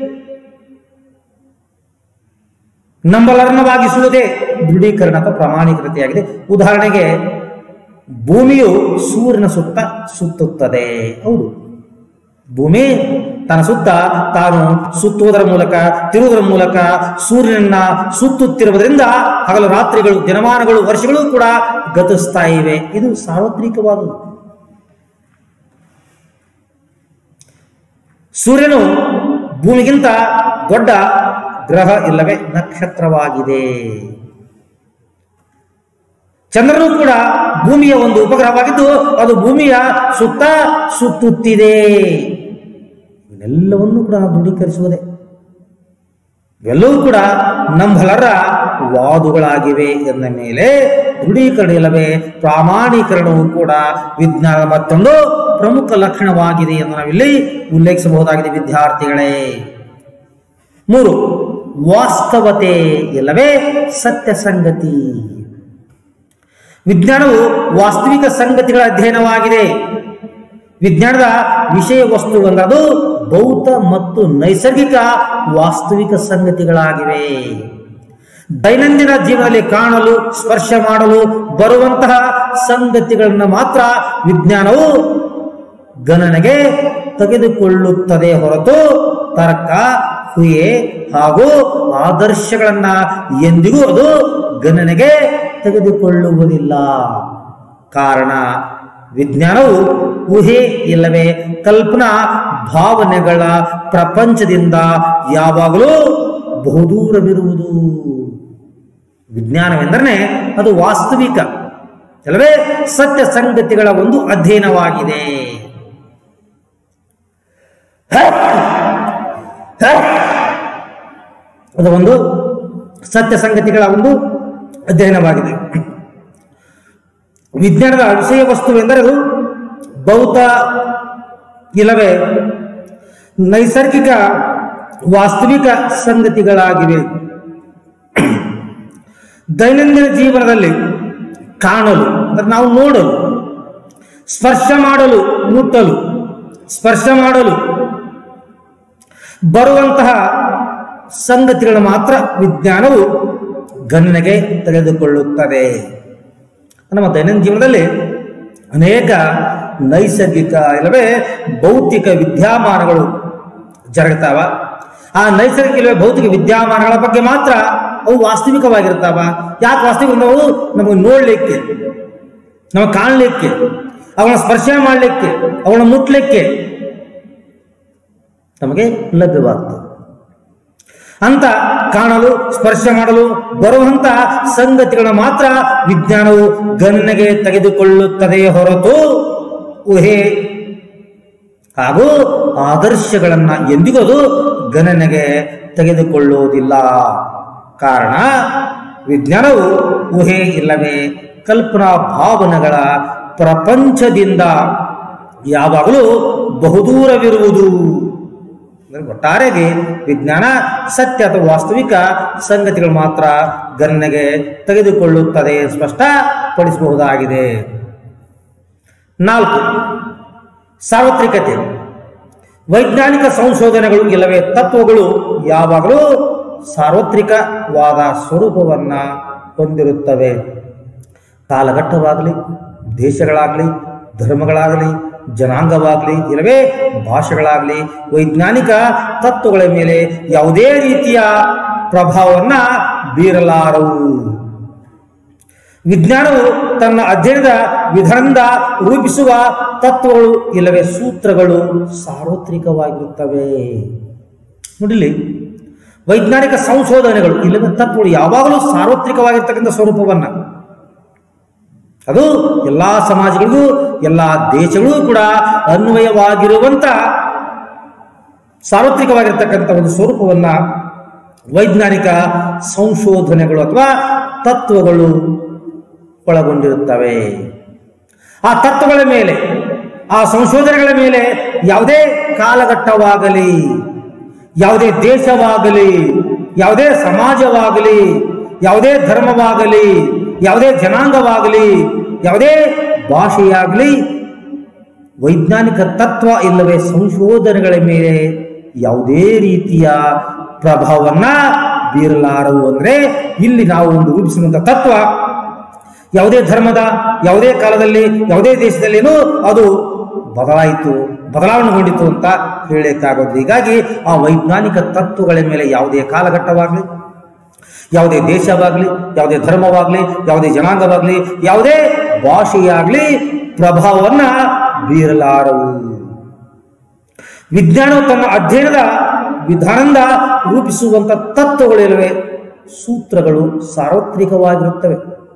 ನಂಬಲರ್ಣವಾಗಿಸುವುದೇ ದೃಢೀಕರಣ ಅಥವಾ ಪ್ರಾಮಾಣಿಕತೆಯಾಗಿದೆ ಉದಾಹರಣೆಗೆ ಭೂಮಿಯು ಸೂರ್ಯನ ಸುತ್ತ ಸುತ್ತುತ್ತದೆ ಹೌದು ಭೂಮಿ ತನ್ನ ಸುತ್ತ ತಾನು ಸುತ್ತುವುದರ ಮೂಲಕ ತಿರುವುದರ ಮೂಲಕ ಸೂರ್ಯನನ್ನ ಸುತ್ತುತ್ತಿರುವುದರಿಂದ ಹಗಲು ರಾತ್ರಿಗಳು ದಿನಮಾನಗಳು ವರ್ಷಗಳು ಕೂಡ ಗತಿಸ್ತಾ ಇವೆ ಇದು ಸಾರ್ವತ್ರಿಕವಾದುದು ಸೂರ್ಯನು ಭೂಮಿಗಿಂತ ದೊಡ್ಡ ಗ್ರಹ ಇಲ್ಲವೇ ನಕ್ಷತ್ರವಾಗಿದೆ ಚಂದ್ರನು ಕೂಡ ಭೂಮಿಯ ಒಂದು ಉಪಗ್ರಹವಾಗಿದ್ದು ಅದು ಭೂಮಿಯ ಸುತ್ತ ಸುತ್ತುತ್ತಿದೆ ಇವೆಲ್ಲವನ್ನೂ ಕೂಡ ನಾವು ದೃಢೀಕರಿಸುವುದೇ ಇವೆಲ್ಲವೂ ಕೂಡ ನಂಬಲರ ವಾದುಗಳಾಗಿವೆ ಎಂದ ಮೇಲೆ ದೃಢೀಕರಣ ಇಲ್ಲವೇ ಪ್ರಾಮಾಣೀಕರಣವು ಕೂಡ ವಿಜ್ಞಾನದ ಮತ್ತೊಂದು ಪ್ರಮುಖ ಲಕ್ಷಣವಾಗಿದೆ ಎಂದು ನಾವಿಲ್ಲಿ ಉಲ್ಲೇಖಿಸಬಹುದಾಗಿದೆ ವಿದ್ಯಾರ್ಥಿಗಳೇ ಮೂರು ವಾಸ್ತವತೆ ಇಲ್ಲವೇ ಸತ್ಯ ಸಂಗತಿ ವಿಜ್ಞಾನವು ವಾಸ್ತವಿಕ ಸಂಗತಿಗಳ ಅಧ್ಯಯನವಾಗಿದೆ ವಿಜ್ಞಾನದ ವಿಷಯ ವಸ್ತು ಅನ್ನೋದು ಭೌತ ಮತ್ತು ನೈಸರ್ಗಿಕ ವಾಸ್ತವಿಕ ಸಂಗತಿಗಳಾಗಿವೆ ದೈನಂದಿನ ಜೀವನದಲ್ಲಿ ಕಾಣಲು ಸ್ಪರ್ಶ ಮಾಡಲು ಬರುವಂತಹ ಸಂಗತಿಗಳನ್ನು ಮಾತ್ರ ವಿಜ್ಞಾನವು ಗಣನೆಗೆ ತೆಗೆದುಕೊಳ್ಳುತ್ತದೆ ಹೊರತು ತರ್ಕ ಕ್ರಿಯೆ ಹಾಗೂ ಆದರ್ಶಗಳನ್ನ ಎಂದಿಗೂ ಅದು ಗಣನೆಗೆ ತೆಗೆದುಕೊಳ್ಳುವುದಿಲ್ಲ ಕಾರಣ ವಿಜ್ಞಾನವು ಊಹೆ ಇಲ್ಲವೇ ಕಲ್ಪನಾ ಭಾವನೆಗಳ ಪ್ರಪಂಚದಿಂದ ಯಾವಾಗಲೂ ಬಹುದೂರವಿರುವುದು ವಿಜ್ಞಾನವೆಂದರೆ ಅದು ವಾಸ್ತವಿಕ ಅಲ್ಲವೇ ಸತ್ಯ ಸಂಗತಿಗಳ ಒಂದು ಅಧ್ಯಯನವಾಗಿದೆ ಅದು ಒಂದು ಸತ್ಯ ಸಂಗತಿಗಳ ಒಂದು ಅಧ್ಯಯನವಾಗಿದೆ ವಿಜ್ಞಾನದ ವಿಷಯ ವಸ್ತು ಎಂದರೆ ಅದು ಭೌತ ಇಲ್ಲವೇ ನೈಸರ್ಗಿಕ ವಾಸ್ತವಿಕ ಸಂಗತಿಗಳಾಗಿವೆ ದೈನಂದಿನ ಜೀವನದಲ್ಲಿ ಕಾಣಲು ಅಂದ್ರೆ ನಾವು ನೋಡಲು ಸ್ಪರ್ಶ ಮಾಡಲು ಮುಟ್ಟಲು ಸ್ಪರ್ಶ ಮಾಡಲು ಬರುವಂತಹ ಸಂಗತಿಗಳು ಮಾತ್ರ ವಿಜ್ಞಾನವು ಗಣನೆಗೆ ತೆಗೆದುಕೊಳ್ಳುತ್ತದೆ ನಮ್ಮ ದೈನಂದಿನ ಜೀವನದಲ್ಲಿ ಅನೇಕ ನೈಸರ್ಗಿಕ ಇಲ್ಲವೇ ಭೌತಿಕ ವಿದ್ಯಮಾನಗಳು ಜರುಗ್ತಾವ ಆ ನೈಸರ್ಗಿಕ ಇಲ್ಲವೇ ಭೌತಿಕ ವಿದ್ಯಮಾನಗಳ ಬಗ್ಗೆ ಮಾತ್ರ ಅವು ವಾಸ್ತವಿಕವಾಗಿರ್ತಾವ ಯಾಕೆ ವಾಸ್ತವಿಕ ನಾವು ನಮಗೆ ನೋಡ್ಲಿಕ್ಕೆ ನಮಗೆ ಕಾಣಲಿಕ್ಕೆ ಅವನ ಸ್ಪರ್ಶ ಮಾಡಲಿಕ್ಕೆ ಅವನ ಮುಟ್ಲಿಕ್ಕೆ ನಮಗೆ ಲಭ್ಯವಾಗ್ತದೆ ಅಂತ ಕಾಣಲು ಸ್ಪರ್ಶ ಮಾಡಲು ಬರುವಂತ ಸಂಗತಿಗಳನ್ನ ಮಾತ್ರ ವಿಜ್ಞಾನವು ಗಣನೆಗೆ ತೆಗೆದುಕೊಳ್ಳುತ್ತದೆ ಹೊರತು ಊಹೆ ಹಾಗೂ ಆದರ್ಶಗಳನ್ನ ಎಂದಿಗೂ ಅದು ಗಣನೆಗೆ ತೆಗೆದುಕೊಳ್ಳುವುದಿಲ್ಲ ಕಾರಣ ವಿಜ್ಞಾನವು ಊಹೆ ಇಲ್ಲವೇ ಕಲ್ಪನಾ ಭಾವನೆಗಳ ಪ್ರಪಂಚದಿಂದ ಯಾವಾಗಲೂ ಬಹುದೂರವಿರುವುದು ಅಂದ್ರೆ ಒಟ್ಟಾರೆಯಾಗಿ ವಿಜ್ಞಾನ ಸತ್ಯ ಅಥವಾ ವಾಸ್ತವಿಕ ಸಂಗತಿಗಳು ಮಾತ್ರ ಗಣನೆಗೆ ತೆಗೆದುಕೊಳ್ಳುತ್ತದೆ ಸ್ಪಷ್ಟಪಡಿಸಬಹುದಾಗಿದೆ ನಾಲ್ಕು ಸಾರ್ವತ್ರಿಕತೆ ವೈಜ್ಞಾನಿಕ ಸಂಶೋಧನೆಗಳು ಇಲ್ಲವೇ ತತ್ವಗಳು ಯಾವಾಗಲೂ ಸಾರ್ವತ್ರಿಕವಾದ ಸ್ವರೂಪವನ್ನ ಹೊಂದಿರುತ್ತವೆ ಕಾಲಘಟ್ಟವಾಗಲಿ ದೇಶಗಳಾಗಲಿ ಧರ್ಮಗಳಾಗಲಿ ಜನಾಂಗವಾಗಲಿ ಇಲ್ಲವೇ ಭಾಷೆಗಳಾಗಲಿ ವೈಜ್ಞಾನಿಕ ತತ್ವಗಳ ಮೇಲೆ ಯಾವುದೇ ರೀತಿಯ ಪ್ರಭಾವವನ್ನ ಬೀರಲಾರವು ವಿಜ್ಞಾನವು ತನ್ನ ಅಧ್ಯಯನದ ವಿಧಾನದಿಂದ ರೂಪಿಸುವ ತತ್ವಗಳು ಇಲ್ಲವೇ ಸೂತ್ರಗಳು ಸಾರ್ವತ್ರಿಕವಾಗಿರುತ್ತವೆ ನೋಡಿಲಿ ವೈಜ್ಞಾನಿಕ ಸಂಶೋಧನೆಗಳು ಇಲ್ಲವೇ ತತ್ವಗಳು ಯಾವಾಗಲೂ ಸಾರ್ವತ್ರಿಕವಾಗಿರ್ತಕ್ಕಂಥ ಸ್ವರೂಪವನ್ನ ಅದು ಎಲ್ಲಾ ಸಮಾಜಗಳಿಗೂ ಎಲ್ಲಾ ದೇಶಗಳಿಗೂ ಕೂಡ ಅನ್ವಯವಾಗಿರುವಂತ ಸಾರ್ವತ್ರಿಕವಾಗಿರ್ತಕ್ಕಂಥ ಒಂದು ಸ್ವರೂಪವನ್ನ ವೈಜ್ಞಾನಿಕ ಸಂಶೋಧನೆಗಳು ಅಥವಾ ತತ್ವಗಳು ಒಳಗೊಂಡಿರುತ್ತವೆ ಆ ತತ್ವಗಳ ಮೇಲೆ ಆ ಸಂಶೋಧನೆಗಳ ಮೇಲೆ ಯಾವುದೇ ಕಾಲಘಟ್ಟವಾಗಲಿ ಯಾವುದೇ ದೇಶವಾಗಲಿ ಯಾವುದೇ ಸಮಾಜವಾಗಲಿ ಯಾವುದೇ ಧರ್ಮವಾಗಲಿ ಯಾವುದೇ ಜನಾಂಗವಾಗಲಿ ಯಾವುದೇ ಭಾಷೆಯಾಗಲಿ ವೈಜ್ಞಾನಿಕ ತತ್ವ ಇಲ್ಲವೇ ಸಂಶೋಧನೆಗಳ ಮೇಲೆ ಯಾವುದೇ ರೀತಿಯ ಪ್ರಭಾವವನ್ನ ಬೀರಲಾರವು ಅಂದ್ರೆ ಇಲ್ಲಿ ನಾವು ಒಂದು ರೂಪಿಸಿರುವಂತ ತತ್ವ ಯಾವುದೇ ಧರ್ಮದ ಯಾವುದೇ ಕಾಲದಲ್ಲಿ ಯಾವುದೇ ದೇಶದಲ್ಲಿನೂ ಅದು ಬದಲಾಯಿತು ಬದಲಾವಣೆಗೊಂಡಿತು ಅಂತ ಹೇಳಲಿಕ್ಕಾಗೋದು ಹೀಗಾಗಿ ಆ ವೈಜ್ಞಾನಿಕ ತತ್ವಗಳ ಮೇಲೆ ಯಾವುದೇ ಕಾಲಘಟ್ಟವಾಗಲಿ ಯಾವುದೇ ದೇಶವಾಗಲಿ ಯಾವುದೇ ಧರ್ಮವಾಗಲಿ ಯಾವುದೇ ಜನಾಂಗವಾಗಲಿ ಯಾವುದೇ ಭಾಷೆಯಾಗಲಿ ಪ್ರಭಾವವನ್ನ ಬೀರಲಾರವು ವಿಜ್ಞಾನವು ತನ್ನ ಅಧ್ಯಯನದ ವಿಧಾನದಿಂದ ರೂಪಿಸುವಂತ ತತ್ವಗಳಿರುವೆ ಸೂತ್ರಗಳು ಸಾರ್ವತ್ರಿಕವಾಗಿರುತ್ತವೆ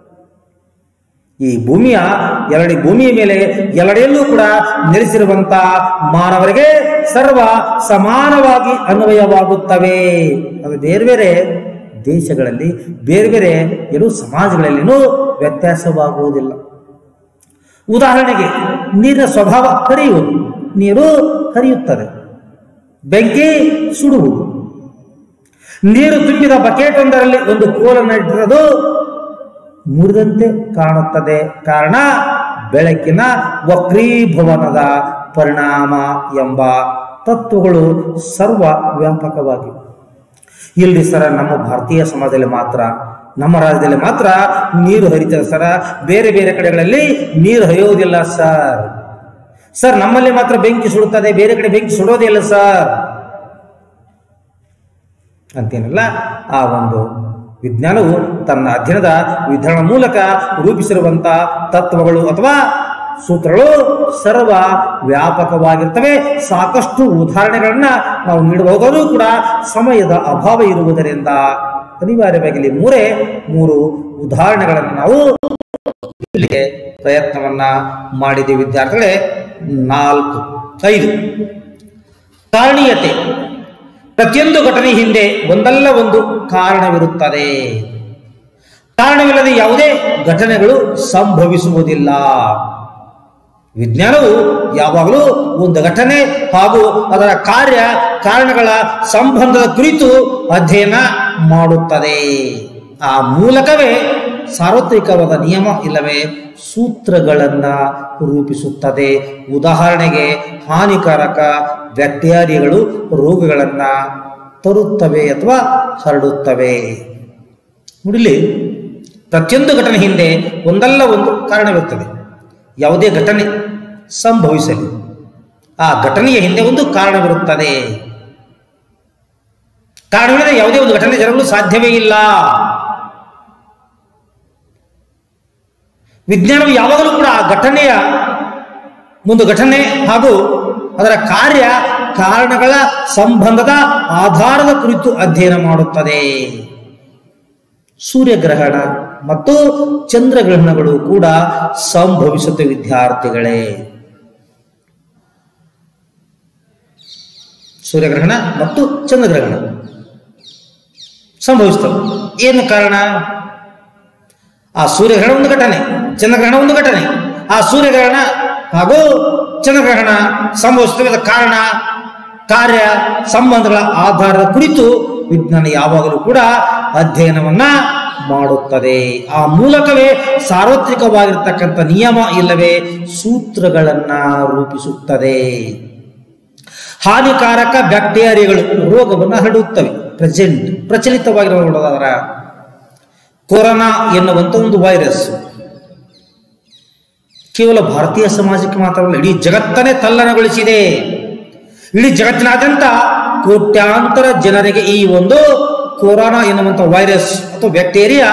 ಈ ಭೂಮಿಯ ಎರಡಿ ಭೂಮಿಯ ಮೇಲೆ ಎಲ್ಲೆಡೆಯಲ್ಲೂ ಕೂಡ ನೆಲೆಸಿರುವಂತ ಮಾನವರಿಗೆ ಸರ್ವ ಸಮಾನವಾಗಿ ಅನ್ವಯವಾಗುತ್ತವೆ ಅದು ಬೇರೆ ಬೇರೆ ದೇಶಗಳಲ್ಲಿ ಬೇರೆ ಬೇರೆ ಎರಡು ಸಮಾಜಗಳಲ್ಲಿನೂ ವ್ಯತ್ಯಾಸವಾಗುವುದಿಲ್ಲ ಉದಾಹರಣೆಗೆ ನೀರಿನ ಸ್ವಭಾವ ಹರಿಯುವುದು ನೀರು ಹರಿಯುತ್ತದೆ ಬೆಂಕಿ ಸುಡುವುದು ನೀರು ತುಂಬಿದ ಬಕೆಟ್ ಒಂದರಲ್ಲಿ ಒಂದು ಕೋಲನ್ನು ಇಟ್ಟಿರೋದು ಮುರಿದಂತೆ ಕಾಣುತ್ತದೆ ಕಾರಣ ಬೆಳಕಿನ ವಕ್ರೀಭವನದ ಪರಿಣಾಮ ಎಂಬ ತತ್ವಗಳು ಸರ್ವ ವ್ಯಾಪಕವಾಗಿವೆ ಇಲ್ಲಿ ಸರ ನಮ್ಮ ಭಾರತೀಯ ಸಮಾಜದಲ್ಲಿ ಮಾತ್ರ ನಮ್ಮ ರಾಜ್ಯದಲ್ಲಿ ಮಾತ್ರ ನೀರು ಹರಿತದೆ ಸರ ಬೇರೆ ಬೇರೆ ಕಡೆಗಳಲ್ಲಿ ನೀರು ಹರಿಯೋದಿಲ್ಲ ಸರ್ ಸರ್ ನಮ್ಮಲ್ಲಿ ಮಾತ್ರ ಬೆಂಕಿ ಸುಡುತ್ತದೆ ಬೇರೆ ಕಡೆ ಬೆಂಕಿ ಸುಡೋದಿಲ್ಲ ಸರ್ ಅಂತೇನಿಲ್ಲ ಆ ಒಂದು ವಿಜ್ಞಾನವು ತನ್ನ ಅಧ್ಯಯನದ ವಿಧಾನ ಮೂಲಕ ರೂಪಿಸಿರುವಂತ ತತ್ವಗಳು ಅಥವಾ ಸೂತ್ರಗಳು ಸರ್ವ ವ್ಯಾಪಕವಾಗಿರ್ತವೆ ಸಾಕಷ್ಟು ಉದಾಹರಣೆಗಳನ್ನ ನಾವು ನೀಡಬಹುದಾದರೂ ಕೂಡ ಸಮಯದ ಅಭಾವ ಇರುವುದರಿಂದ ಅನಿವಾರ್ಯವಾಗಿ ಇಲ್ಲಿ ಮೂರೇ ಮೂರು ಉದಾಹರಣೆಗಳನ್ನು ನಾವು ಇಲ್ಲಿಗೆ ಪ್ರಯತ್ನವನ್ನ ಮಾಡಿದ್ದೀವಿ ವಿದ್ಯಾರ್ಥಿಗಳೇ ನಾಲ್ಕು ಐದು ಕಾರಣೀಯತೆ ಪ್ರತಿಯೊಂದು ಘಟನೆ ಹಿಂದೆ ಒಂದಲ್ಲ ಒಂದು ಕಾರಣವಿರುತ್ತದೆ ಕಾರಣವಿಲ್ಲದೆ ಯಾವುದೇ ಘಟನೆಗಳು ಸಂಭವಿಸುವುದಿಲ್ಲ ವಿಜ್ಞಾನವು ಯಾವಾಗಲೂ ಒಂದು ಘಟನೆ ಹಾಗೂ ಅದರ ಕಾರ್ಯ ಕಾರಣಗಳ ಸಂಬಂಧದ ಕುರಿತು ಅಧ್ಯಯನ ಮಾಡುತ್ತದೆ ಆ ಮೂಲಕವೇ ಸಾರ್ವತ್ರಿಕವಾದ ನಿಯಮ ಇಲ್ಲವೇ ಸೂತ್ರಗಳನ್ನ ರೂಪಿಸುತ್ತದೆ ಉದಾಹರಣೆಗೆ ಹಾನಿಕಾರಕ ಬ್ಯಾಕ್ಟೀರಿಯಾಗಳು ರೋಗಗಳನ್ನ ತರುತ್ತವೆ ಅಥವಾ ಹರಡುತ್ತವೆ ನೋಡಿಲಿ ಪ್ರತಿಯೊಂದು ಘಟನೆ ಹಿಂದೆ ಒಂದಲ್ಲ ಒಂದು ಕಾರಣವಿರುತ್ತದೆ ಯಾವುದೇ ಘಟನೆ ಸಂಭವಿಸಲಿ ಆ ಘಟನೆಯ ಹಿಂದೆ ಒಂದು ಕಾರಣವಿರುತ್ತದೆ ಕಾರಣವಿಲ್ಲದೆ ಯಾವುದೇ ಒಂದು ಘಟನೆ ಜರಗಲು ಸಾಧ್ಯವೇ ಇಲ್ಲ ವಿಜ್ಞಾನವು ಯಾವಾಗಲೂ ಕೂಡ ಆ ಘಟನೆಯ ಒಂದು ಘಟನೆ ಹಾಗೂ ಅದರ ಕಾರ್ಯ ಕಾರಣಗಳ ಸಂಬಂಧದ ಆಧಾರದ ಕುರಿತು ಅಧ್ಯಯನ ಮಾಡುತ್ತದೆ ಸೂರ್ಯಗ್ರಹಣ ಮತ್ತು ಚಂದ್ರಗ್ರಹಣಗಳು ಕೂಡ ಸಂಭವಿಸುತ್ತೆ ವಿದ್ಯಾರ್ಥಿಗಳೇ ಸೂರ್ಯಗ್ರಹಣ ಮತ್ತು ಚಂದ್ರಗ್ರಹಣ ಸಂಭವಿಸ್ತವೆ ಏನು ಕಾರಣ ಆ ಸೂರ್ಯಗ್ರಹಣ ಒಂದು ಘಟನೆ ಚಂದ್ರಗ್ರಹಣ ಒಂದು ಘಟನೆ ಆ ಸೂರ್ಯಗ್ರಹಣ ಹಾಗೂ ಚಂದ್ರಗ್ರಹಣ ಸಂಭವಿಸುತ್ತವೆ ಅದರ ಕಾರಣ ಕಾರ್ಯ ಸಂಬಂಧಗಳ ಆಧಾರದ ಕುರಿತು ವಿಜ್ಞಾನ ಯಾವಾಗಲೂ ಕೂಡ ಅಧ್ಯಯನವನ್ನ ಮಾಡುತ್ತದೆ ಆ ಮೂಲಕವೇ ಸಾರ್ವತ್ರಿಕವಾಗಿರ್ತಕ್ಕಂಥ ನಿಯಮ ಇಲ್ಲವೇ ಸೂತ್ರಗಳನ್ನ ರೂಪಿಸುತ್ತದೆ ಹಾನಿಕಾರಕ ಬ್ಯಾಕ್ಟೀರಿಯಾಗಳು ರೋಗವನ್ನು ಹರಡುತ್ತವೆ ಪ್ರೆಸೆಂಟ್ ಪ್ರಚಲಿತವಾಗಿರೋದಾದರ ಕೊರೋನಾ ಎನ್ನುವಂಥ ಒಂದು ವೈರಸ್ ಕೇವಲ ಭಾರತೀಯ ಸಮಾಜಕ್ಕೆ ಮಾತ್ರವಲ್ಲ ಇಡೀ ಜಗತ್ತನ್ನೇ ತಲ್ಲಣಗೊಳಿಸಿದೆ ಇಡೀ ಜಗತ್ತಿನಾದ್ಯಂತ ಕೋಟ್ಯಾಂತರ ಜನರಿಗೆ ಈ ಒಂದು ಕೊರೋನಾ ಎನ್ನುವಂಥ ವೈರಸ್ ಅಥವಾ ಬ್ಯಾಕ್ಟೀರಿಯಾ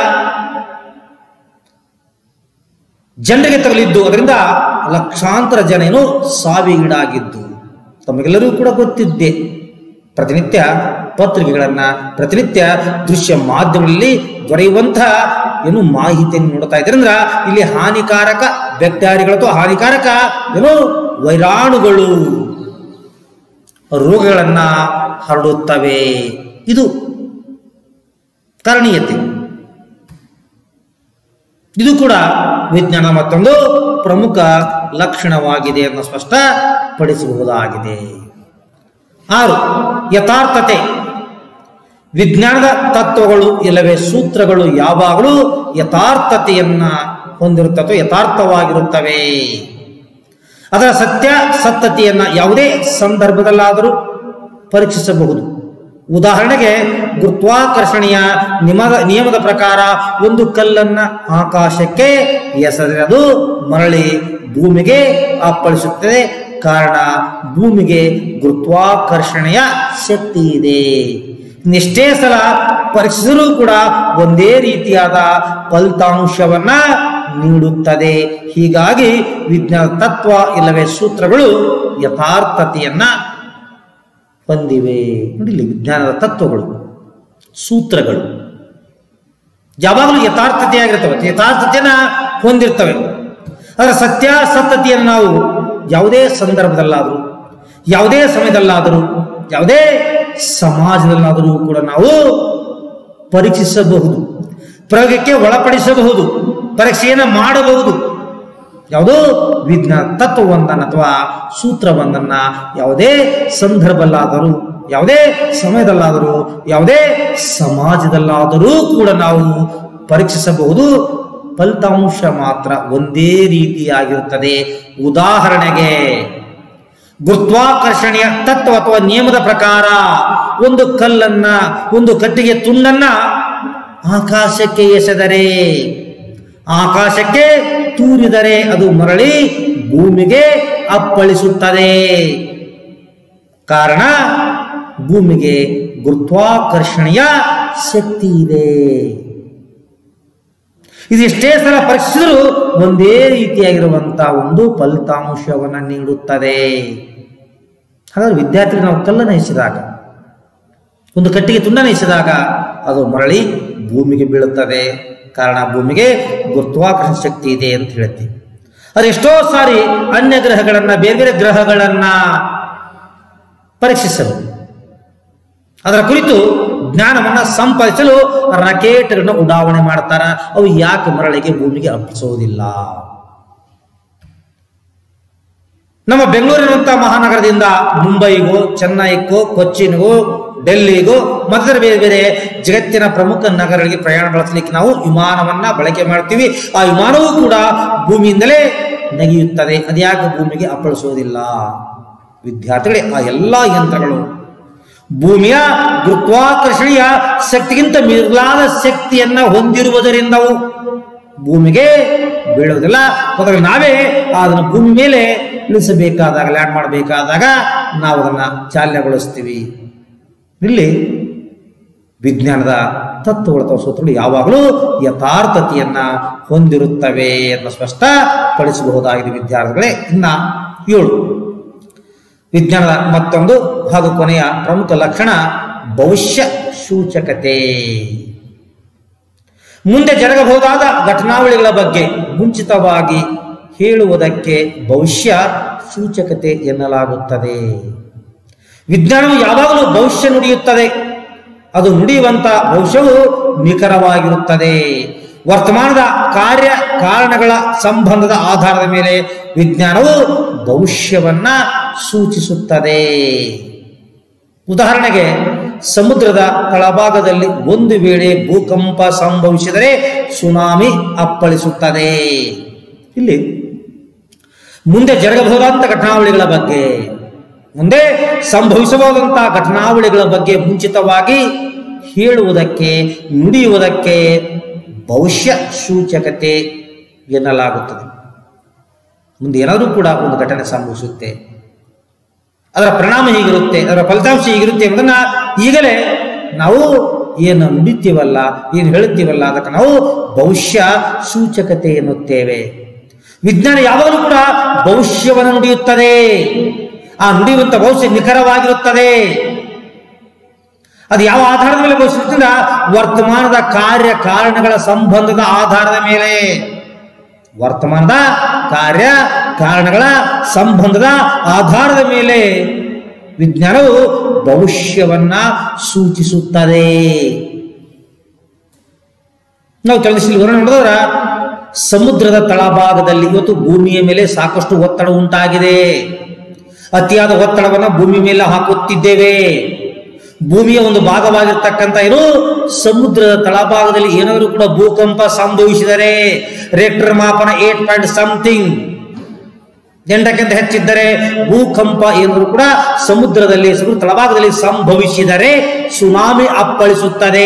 ಜನರಿಗೆ ತಗಲಿದ್ದು ಅದರಿಂದ ಲಕ್ಷಾಂತರ ಜನ ಏನು ಸಾವಿಗೀಡಾಗಿದ್ದು ತಮಗೆಲ್ಲರಿಗೂ ಕೂಡ ಗೊತ್ತಿದ್ದೆ ಪ್ರತಿನಿತ್ಯ ಪತ್ರಿಕೆಗಳನ್ನ ಪ್ರತಿನಿತ್ಯ ದೃಶ್ಯ ಮಾಧ್ಯಮಗಳಲ್ಲಿ ದೊರೆಯುವಂತಹ ಏನು ಮಾಹಿತಿಯನ್ನು ನೋಡ್ತಾ ಇದ್ರಿಂದ ಇಲ್ಲಿ ಹಾನಿಕಾರಕ ಬ್ಯಾಕ್ಟೀರಿಯಾಗಳು ಅಥವಾ ಹಾನಿಕಾರಕ ಏನು ವೈರಾಣುಗಳು ರೋಗಗಳನ್ನ ಹರಡುತ್ತವೆ ಇದು ಕಾರಣೀಯತೆ ಇದು ಕೂಡ ವಿಜ್ಞಾನ ಮತ್ತೊಂದು ಪ್ರಮುಖ ಲಕ್ಷಣವಾಗಿದೆ ಎಂದು ಸ್ಪಷ್ಟಪಡಿಸಬಹುದಾಗಿದೆ ಆರು ಯಥಾರ್ಥತೆ ವಿಜ್ಞಾನದ ತತ್ವಗಳು ಇಲ್ಲವೇ ಸೂತ್ರಗಳು ಯಾವಾಗಲೂ ಯಥಾರ್ಥತೆಯನ್ನ ಹೊಂದಿರುತ್ತವೆ ಯಥಾರ್ಥವಾಗಿರುತ್ತವೆ ಅದರ ಸತ್ಯ ಸತ್ತತೆಯನ್ನ ಯಾವುದೇ ಸಂದರ್ಭದಲ್ಲಾದರೂ ಪರೀಕ್ಷಿಸಬಹುದು ಉದಾಹರಣೆಗೆ ಗುರುತ್ವಾಕರ್ಷಣೆಯ ನಿಯಮದ ನಿಯಮದ ಪ್ರಕಾರ ಒಂದು ಕಲ್ಲನ್ನ ಆಕಾಶಕ್ಕೆ ಎಸೆದರೆ ಅದು ಮರಳಿ ಭೂಮಿಗೆ ಅಪ್ಪಳಿಸುತ್ತದೆ ಕಾರಣ ಭೂಮಿಗೆ ಗುರುತ್ವಾಕರ್ಷಣೆಯ ಶಕ್ತಿ ಇದೆ ಇನ್ನೆಷ್ಟೇ ಸಲ ಪರೀಕ್ಷಿಸಲು ಕೂಡ ಒಂದೇ ರೀತಿಯಾದ ಫಲಿತಾಂಶವನ್ನ ನೀಡುತ್ತದೆ ಹೀಗಾಗಿ ವಿಜ್ಞಾನ ತತ್ವ ಇಲ್ಲವೇ ಸೂತ್ರಗಳು ಯಥಾರ್ಥತೆಯನ್ನ ಹೊಂದಿವೆ ನೋಡಿಲಿ ವಿಜ್ಞಾನದ ತತ್ವಗಳು ಸೂತ್ರಗಳು ಯಾವಾಗಲೂ ಯಥಾರ್ಥತೆಯಾಗಿರ್ತವೆ ಯಥಾರ್ಥತೆಯನ್ನ ಹೊಂದಿರ್ತವೆ ಅದರ ಸತ್ಯ ಸತ್ತತೆಯನ್ನು ನಾವು ಯಾವುದೇ ಸಂದರ್ಭದಲ್ಲಾದರೂ ಯಾವುದೇ ಸಮಯದಲ್ಲಾದರೂ ಯಾವುದೇ ಸಮಾಜದಲ್ಲಾದರೂ ಕೂಡ ನಾವು ಪರೀಕ್ಷಿಸಬಹುದು ಪ್ರಯೋಗಕ್ಕೆ ಒಳಪಡಿಸಬಹುದು ಪರೀಕ್ಷೆಯನ್ನು ಮಾಡಬಹುದು ಯಾವುದೋ ವಿಜ್ಞಾನ ತತ್ವವೊಂದನ್ನು ಅಥವಾ ಸೂತ್ರವೊಂದನ್ನ ಯಾವುದೇ ಸಂದರ್ಭದಲ್ಲಾದರೂ ಯಾವುದೇ ಸಮಯದಲ್ಲಾದರೂ ಯಾವುದೇ ಸಮಾಜದಲ್ಲಾದರೂ ಕೂಡ ನಾವು ಪರೀಕ್ಷಿಸಬಹುದು ಫಲಿತಾಂಶ ಮಾತ್ರ ಒಂದೇ ರೀತಿಯಾಗಿರುತ್ತದೆ ಉದಾಹರಣೆಗೆ ಗುರುತ್ವಾಕರ್ಷಣೆಯ ತತ್ವ ಅಥವಾ ನಿಯಮದ ಪ್ರಕಾರ ಒಂದು ಕಲ್ಲನ್ನ ಒಂದು ಕಟ್ಟಿಗೆ ತುಂಡನ್ನ ಆಕಾಶಕ್ಕೆ ಎಸೆದರೆ ಆಕಾಶಕ್ಕೆ ತೂರಿದರೆ ಅದು ಮರಳಿ ಭೂಮಿಗೆ ಅಪ್ಪಳಿಸುತ್ತದೆ ಕಾರಣ ಭೂಮಿಗೆ ಗುರುತ್ವಾಕರ್ಷಣೆಯ ಶಕ್ತಿ ಇದೆ ಇದೆಷ್ಟೇ ಸಲ ಪರೀಕ್ಷಿಸಿದರೂ ಒಂದೇ ರೀತಿಯಾಗಿರುವಂತಹ ಒಂದು ಫಲಿತಾಂಶವನ್ನು ನೀಡುತ್ತದೆ ಹಾಗಾದ್ರೆ ವಿದ್ಯಾರ್ಥಿಗಳು ನಾವು ಕಲ್ಲನ್ನು ಎಸೆದಾಗ ಒಂದು ಕಟ್ಟಿಗೆ ತುಂಡನ್ನು ಎಸೆದಾಗ ಅದು ಮರಳಿ ಭೂಮಿಗೆ ಬೀಳುತ್ತದೆ ಕಾರಣ ಭೂಮಿಗೆ ಗುರುತ್ವಾಕರ್ಷಣ ಶಕ್ತಿ ಇದೆ ಅಂತ ಹೇಳ್ತೀವಿ ಅದು ಎಷ್ಟೋ ಸಾರಿ ಅನ್ಯ ಗ್ರಹಗಳನ್ನ ಬೇರೆ ಬೇರೆ ಗ್ರಹಗಳನ್ನ ಪರೀಕ್ಷಿಸಲು ಅದರ ಕುರಿತು ಜ್ಞಾನವನ್ನ ಸಂಪಾದಿಸಲು ರಾಕೆಟ್ಗಳನ್ನ ಉಡಾವಣೆ ಮಾಡ್ತಾರ ಅವು ಯಾಕೆ ಮರಳಿಗೆ ಭೂಮಿಗೆ ಅರ್ಪಿಸೋದಿಲ್ಲ ನಮ್ಮ ಬೆಂಗಳೂರಿನಂತ ಮಹಾನಗರದಿಂದ ಮುಂಬೈಗೂ ಚೆನ್ನೈಗೂ ಕೊಚ್ಚಿನ್ಗೂ ಡೆಲ್ಲಿಗೂ ಮತ್ತು ಬೇರೆ ಬೇರೆ ಜಗತ್ತಿನ ಪ್ರಮುಖ ನಗರಗಳಿಗೆ ಪ್ರಯಾಣ ಬಳಸಲಿಕ್ಕೆ ನಾವು ವಿಮಾನವನ್ನ ಬಳಕೆ ಮಾಡ್ತೀವಿ ಆ ವಿಮಾನವೂ ಕೂಡ ಭೂಮಿಯಿಂದಲೇ ನೆಗೆಯುತ್ತದೆ ಅದ್ಯಾಕೆ ಭೂಮಿಗೆ ಅಪ್ಪಳಿಸುವುದಿಲ್ಲ ವಿದ್ಯಾರ್ಥಿಗಳೇ ಆ ಎಲ್ಲ ಯಂತ್ರಗಳು ಭೂಮಿಯ ಗುರುತ್ವಾಕರ್ಷಣೆಯ ಶಕ್ತಿಗಿಂತ ಮಿಗಿಲಾದ ಶಕ್ತಿಯನ್ನ ಹೊಂದಿರುವುದರಿಂದವು ಭೂಮಿಗೆ ಬೀಳುವುದಿಲ್ಲ ಮೊದಲು ನಾವೇ ಅದನ್ನು ಭೂಮಿ ಮೇಲೆ ಇಳಿಸಬೇಕಾದಾಗ ಲ್ಯಾಂಡ್ ಮಾಡಬೇಕಾದಾಗ ನಾವು ಅದನ್ನ ಚಾಲನೆಗೊಳಿಸ್ತೀವಿ ಇಲ್ಲಿ ವಿಜ್ಞಾನದ ತತ್ವಗಳ ಅಥವಾ ಸೂತ್ರಗಳು ಯಾವಾಗಲೂ ಯಥಾರ್ಥತೆಯನ್ನ ಹೊಂದಿರುತ್ತವೆ ಅಂತ ಸ್ಪಷ್ಟಪಡಿಸಬಹುದಾಗಿದೆ ವಿದ್ಯಾರ್ಥಿಗಳೇ ಇನ್ನ ಏಳು ವಿಜ್ಞಾನದ ಮತ್ತೊಂದು ಹಾಗೂ ಕೊನೆಯ ಪ್ರಮುಖ ಲಕ್ಷಣ ಭವಿಷ್ಯ ಸೂಚಕತೆ ಮುಂದೆ ಜರಗಬಹುದಾದ ಘಟನಾವಳಿಗಳ ಬಗ್ಗೆ ಮುಂಚಿತವಾಗಿ ಹೇಳುವುದಕ್ಕೆ ಭವಿಷ್ಯ ಸೂಚಕತೆ ಎನ್ನಲಾಗುತ್ತದೆ ವಿಜ್ಞಾನವು ಯಾವಾಗಲೂ ಭವಿಷ್ಯ ನುಡಿಯುತ್ತದೆ ಅದು ನುಡಿಯುವಂತ ಭವಿಷ್ಯವು ನಿಖರವಾಗಿರುತ್ತದೆ ವರ್ತಮಾನದ ಕಾರ್ಯ ಕಾರಣಗಳ ಸಂಬಂಧದ ಆಧಾರದ ಮೇಲೆ ವಿಜ್ಞಾನವು ಭವಿಷ್ಯವನ್ನ ಸೂಚಿಸುತ್ತದೆ ಉದಾಹರಣೆಗೆ ಸಮುದ್ರದ ತಳಭಾಗದಲ್ಲಿ ಒಂದು ವೇಳೆ ಭೂಕಂಪ ಸಂಭವಿಸಿದರೆ ಸುನಾಮಿ ಅಪ್ಪಳಿಸುತ್ತದೆ ಇಲ್ಲಿ ಮುಂದೆ ಜರಗಬಹುದಾದಂಥ ಘಟನಾವಳಿಗಳ ಬಗ್ಗೆ ಮುಂದೆ ಸಂಭವಿಸಬಹುದಂತಹ ಘಟನಾವಳಿಗಳ ಬಗ್ಗೆ ಮುಂಚಿತವಾಗಿ ಹೇಳುವುದಕ್ಕೆ ನುಡಿಯುವುದಕ್ಕೆ ಭವಿಷ್ಯ ಸೂಚಕತೆ ಎನ್ನಲಾಗುತ್ತದೆ ಮುಂದೆ ಏನಾದರೂ ಕೂಡ ಒಂದು ಘಟನೆ ಸಂಭವಿಸುತ್ತೆ ಅದರ ಪರಿಣಾಮ ಹೀಗಿರುತ್ತೆ ಅದರ ಫಲಿತಾಂಶ ಹೀಗಿರುತ್ತೆ ಎಂಬುದನ್ನ ಈಗಲೇ ನಾವು ಏನು ನುಡಿತೀವಲ್ಲ ಏನು ಹೇಳುತ್ತೀವಲ್ಲ ಅದಕ್ಕೆ ನಾವು ಭವಿಷ್ಯ ಸೂಚಕತೆ ಎನ್ನುತ್ತೇವೆ ವಿಜ್ಞಾನ ಯಾವಾಗಲೂ ಕೂಡ ಭವಿಷ್ಯವನ್ನು ನುಡಿಯುತ್ತದೆ ಆ ನುಡಿಯುವಂತ ಭವಿಷ್ಯ ನಿಖರವಾಗಿರುತ್ತದೆ ಅದು ಯಾವ ಆಧಾರದ ಮೇಲೆ ಭವಿಷ್ಯ ವರ್ತಮಾನದ ಕಾರ್ಯ ಕಾರಣಗಳ ಸಂಬಂಧದ ಆಧಾರದ ಮೇಲೆ ವರ್ತಮಾನದ ಕಾರ್ಯ ಕಾರಣಗಳ ಸಂಬಂಧದ ಆಧಾರದ ಮೇಲೆ ವಿಜ್ಞಾನವು ಭವಿಷ್ಯವನ್ನ ಸೂಚಿಸುತ್ತದೆ ನಾವು ಚಲನಶೀಲ ವಿವರಣೆ ನೋಡಿದ್ರ ಸಮುದ್ರದ ತಳಭಾಗದಲ್ಲಿ ಇವತ್ತು ಭೂಮಿಯ ಮೇಲೆ ಸಾಕಷ್ಟು ಒತ್ತಡ ಉಂಟಾಗಿದೆ ಅತಿಯಾದ ಒತ್ತಡವನ್ನ ಭೂಮಿ ಮೇಲೆ ಹಾಕುತ್ತಿದ್ದೇವೆ ಭೂಮಿಯ ಒಂದು ಭಾಗವಾಗಿರ್ತಕ್ಕಂಥ ಏನು ಸಮುದ್ರದ ತಳಭಾಗದಲ್ಲಿ ಏನಾದರೂ ಕೂಡ ಭೂಕಂಪ ಸಂಭವಿಸಿದರೆ ರೇಕ್ಟರ್ ಮಾಪನ ಏಟ್ ಪಾಯಿಂಟ್ ಸಮಥಿಂಗ್ ಎಂಟಕ್ಕಿಂತ ಹೆಚ್ಚಿದ್ದರೆ ಭೂಕಂಪ ಏನಾದರೂ ಕೂಡ ಸಮುದ್ರದಲ್ಲಿ ಸಮುದ್ರ ತಳಭಾಗದಲ್ಲಿ ಸಂಭವಿಸಿದರೆ ಸುನಾಮಿ ಅಪ್ಪಳಿಸುತ್ತದೆ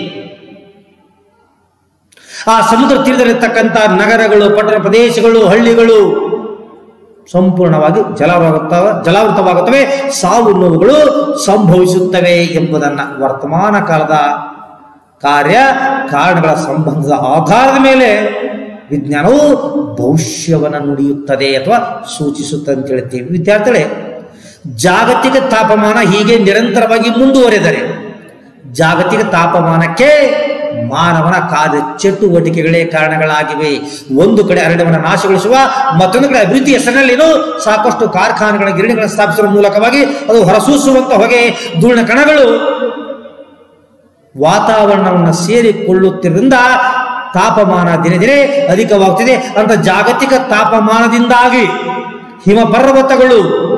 ಆ ಸಮುದ್ರ ತೀರದಲ್ಲಿರ್ತಕ್ಕಂಥ ನಗರಗಳು ಪಟ್ಟಣ ಪ್ರದೇಶಗಳು ಹಳ್ಳಿಗಳು ಸಂಪೂರ್ಣವಾಗಿ ಜಲಾವೃತವ ಜಲಾವೃತವಾಗುತ್ತವೆ ಸಾವು ನೋವುಗಳು ಸಂಭವಿಸುತ್ತವೆ ಎಂಬುದನ್ನ ವರ್ತಮಾನ ಕಾಲದ ಕಾರ್ಯ ಕಾರಣಗಳ ಸಂಬಂಧದ ಆಧಾರದ ಮೇಲೆ ವಿಜ್ಞಾನವು ಭವಿಷ್ಯವನ್ನು ನುಡಿಯುತ್ತದೆ ಅಥವಾ ಸೂಚಿಸುತ್ತದೆ ಅಂತ ಹೇಳ್ತೀವಿ ವಿದ್ಯಾರ್ಥಿಗಳೇ ಜಾಗತಿಕ ತಾಪಮಾನ ಹೀಗೆ ನಿರಂತರವಾಗಿ ಮುಂದುವರೆದರೆ ಜಾಗತಿಕ ತಾಪಮಾನಕ್ಕೆ ಮಾನವನ ಕಾರ್ಯ ಚಟುವಟಿಕೆಗಳೇ ಕಾರಣಗಳಾಗಿವೆ ಒಂದು ಕಡೆ ಅರಣ್ಯವನ್ನು ನಾಶಗೊಳಿಸುವ ಮತ್ತೊಂದು ಕಡೆ ಅಭಿವೃದ್ಧಿ ಹೆಸರಿನಲ್ಲೇನು ಸಾಕಷ್ಟು ಕಾರ್ಖಾನೆಗಳ ಗಿರಣಿಗಳನ್ನು ಸ್ಥಾಪಿಸುವ ಮೂಲಕವಾಗಿ ಅದು ಹೊರಸೂಸುವಂತ ಹೊಗೆ ಧೂಳಿನ ಕಣಗಳು ವಾತಾವರಣವನ್ನು ಸೇರಿಕೊಳ್ಳುತ್ತಿರುವುದರಿಂದ ತಾಪಮಾನ ದಿನೇ ದಿನೇ ಅಧಿಕವಾಗುತ್ತಿದೆ ಅಂತ ಜಾಗತಿಕ ತಾಪಮಾನದಿಂದಾಗಿ ಹಿಮ ಪರ್ವತಗಳು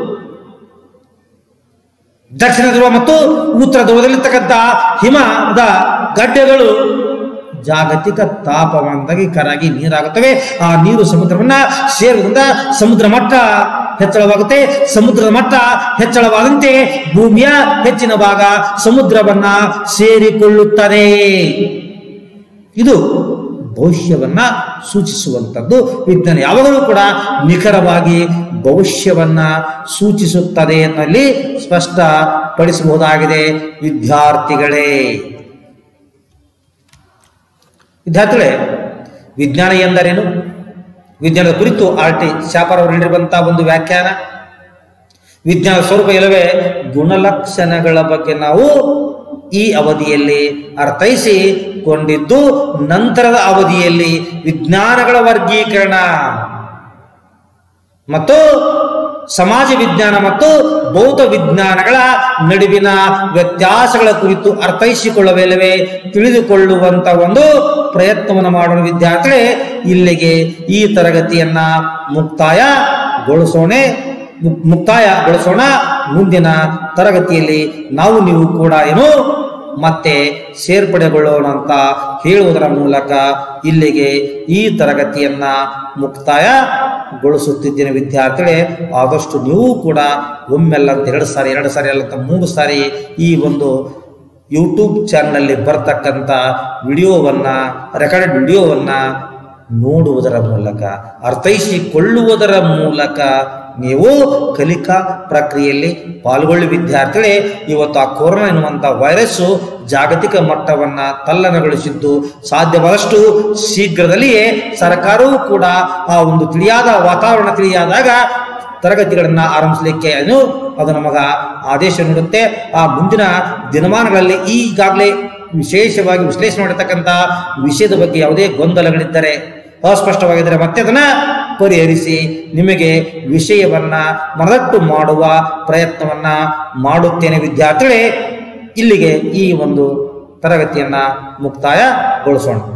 ದಕ್ಷಿಣ ಧ್ರುವ ಮತ್ತು ಉತ್ತರ ಧ್ರುವದಲ್ಲಿರ್ತಕ್ಕಂಥ ಹಿಮದ ಗಡ್ಡೆಗಳು ಜಾಗತಿಕ ತಾಪಮಾನದಾಗಿ ಕರಗಿ ನೀರಾಗುತ್ತವೆ ಆ ನೀರು ಸಮುದ್ರವನ್ನ ಸೇರುವುದರಿಂದ ಸಮುದ್ರ ಮಟ್ಟ ಹೆಚ್ಚಳವಾಗುತ್ತೆ ಸಮುದ್ರದ ಮಟ್ಟ ಹೆಚ್ಚಳವಾದಂತೆ ಭೂಮಿಯ ಹೆಚ್ಚಿನ ಭಾಗ ಸಮುದ್ರವನ್ನ ಸೇರಿಕೊಳ್ಳುತ್ತದೆ ಇದು ಭವಿಷ್ಯವನ್ನ ಸೂಚಿಸುವಂಥದ್ದು ವಿಜ್ಞಾನ ಯಾವಾಗಲೂ ಕೂಡ ನಿಖರವಾಗಿ ಭವಿಷ್ಯವನ್ನ ಸೂಚಿಸುತ್ತದೆ ಎನ್ನಲ್ಲಿ ಸ್ಪಷ್ಟಪಡಿಸಬಹುದಾಗಿದೆ ವಿದ್ಯಾರ್ಥಿಗಳೇ ವಿದ್ಯಾರ್ಥಿಗಳೇ ವಿಜ್ಞಾನ ಎಂದರೇನು ವಿಜ್ಞಾನದ ಕುರಿತು ಆರ್ ಟಿ ಶಾಪರ್ ಅವರು ನೀಡಿರುವಂತಹ ಒಂದು ವ್ಯಾಖ್ಯಾನ ವಿಜ್ಞಾನ ಸ್ವರೂಪ ಇಲ್ಲವೇ ಗುಣಲಕ್ಷಣಗಳ ಬಗ್ಗೆ ನಾವು ಈ ಅವಧಿಯಲ್ಲಿ ಅರ್ಥೈಸಿಕೊಂಡಿದ್ದು ನಂತರದ ಅವಧಿಯಲ್ಲಿ ವಿಜ್ಞಾನಗಳ ವರ್ಗೀಕರಣ ಮತ್ತು ಸಮಾಜ ವಿಜ್ಞಾನ ಮತ್ತು ಭೌತ ವಿಜ್ಞಾನಗಳ ನಡುವಿನ ವ್ಯತ್ಯಾಸಗಳ ಕುರಿತು ಅರ್ಥೈಸಿಕೊಳ್ಳಬೇಲವೇ ತಿಳಿದುಕೊಳ್ಳುವಂತ ಒಂದು ಪ್ರಯತ್ನವನ್ನು ಮಾಡುವ ವಿದ್ಯಾರ್ಥಿಗಳೇ ಇಲ್ಲಿಗೆ ಈ ತರಗತಿಯನ್ನ ಮುಕ್ತಾಯಗೊಳಿಸೋಣ ಮು- ಮುಕ್ತಾಯಗೊಳಿಸೋಣ ಮುಂದಿನ ತರಗತಿಯಲ್ಲಿ ನಾವು ನೀವು ಕೂಡ ಏನು ಮತ್ತೆ ಸೇರ್ಪಡೆಗೊಳ್ಳೋಣ ಅಂತ ಹೇಳುವುದರ ಮೂಲಕ ಇಲ್ಲಿಗೆ ಈ ತರಗತಿಯನ್ನ ಮುಕ್ತಾಯಗೊಳಿಸುತ್ತಿದ್ದೇನೆ ವಿದ್ಯಾರ್ಥಿಗಳೇ ಆದಷ್ಟು ನೀವು ಕೂಡ ಒಮ್ಮೆಲ್ಲ ಅಂತ ಎರಡು ಸಾರಿ ಎರಡು ಸಾರಿ ಅಲ್ಲ ಅಂತ ಮೂರು ಸಾರಿ ಈ ಒಂದು ಯೂಟ್ಯೂಬ್ ಚಾನಲ್ನಲ್ಲಿ ಬರ್ತಕ್ಕಂಥ ವಿಡಿಯೋವನ್ನ ರೆಕಾರ್ಡೆಡ್ ವಿಡಿಯೋವನ್ನ ನೋಡುವುದರ ಮೂಲಕ ಅರ್ಥೈಸಿಕೊಳ್ಳುವುದರ ಮೂಲಕ ನೀವು ಕಲಿಕಾ ಪ್ರಕ್ರಿಯೆಯಲ್ಲಿ ಪಾಲ್ಗೊಳ್ಳಿ ವಿದ್ಯಾರ್ಥಿಗಳೇ ಇವತ್ತು ಆ ಕೊರೋನಾ ಎನ್ನುವಂಥ ವೈರಸ್ಸು ಜಾಗತಿಕ ಮಟ್ಟವನ್ನ ತಲ್ಲಣಗೊಳಿಸಿದ್ದು ಸಾಧ್ಯವಾದಷ್ಟು ಶೀಘ್ರದಲ್ಲಿಯೇ ಸರ್ಕಾರವೂ ಕೂಡ ಆ ಒಂದು ತಿಳಿಯಾದ ವಾತಾವರಣ ತಿಳಿಯಾದಾಗ ತರಗತಿಗಳನ್ನ ಆರಂಭಿಸಲಿಕ್ಕೆ ಏನು ಅದು ನಮಗ ಆದೇಶ ನೀಡುತ್ತೆ ಆ ಮುಂದಿನ ದಿನಮಾನಗಳಲ್ಲಿ ಈಗಾಗಲೇ ವಿಶೇಷವಾಗಿ ವಿಶ್ಲೇಷಣೆ ಮಾಡಿರ್ತಕ್ಕಂಥ ವಿಷಯದ ಬಗ್ಗೆ ಯಾವುದೇ ಗೊಂದಲಗಳಿದ್ದರೆ ಅಸ್ಪಷ್ಟವಾಗಿದ್ದರೆ ಮತ್ತೆ ಅದನ್ನ ಪರಿಹರಿಸಿ ನಿಮಗೆ ವಿಷಯವನ್ನ ಮನದಟ್ಟು ಮಾಡುವ ಪ್ರಯತ್ನವನ್ನ ಮಾಡುತ್ತೇನೆ ವಿದ್ಯಾರ್ಥಿಗಳೇ ಇಲ್ಲಿಗೆ ಈ ಒಂದು ತರಗತಿಯನ್ನ ಮುಕ್ತಾಯಗೊಳಿಸೋಣ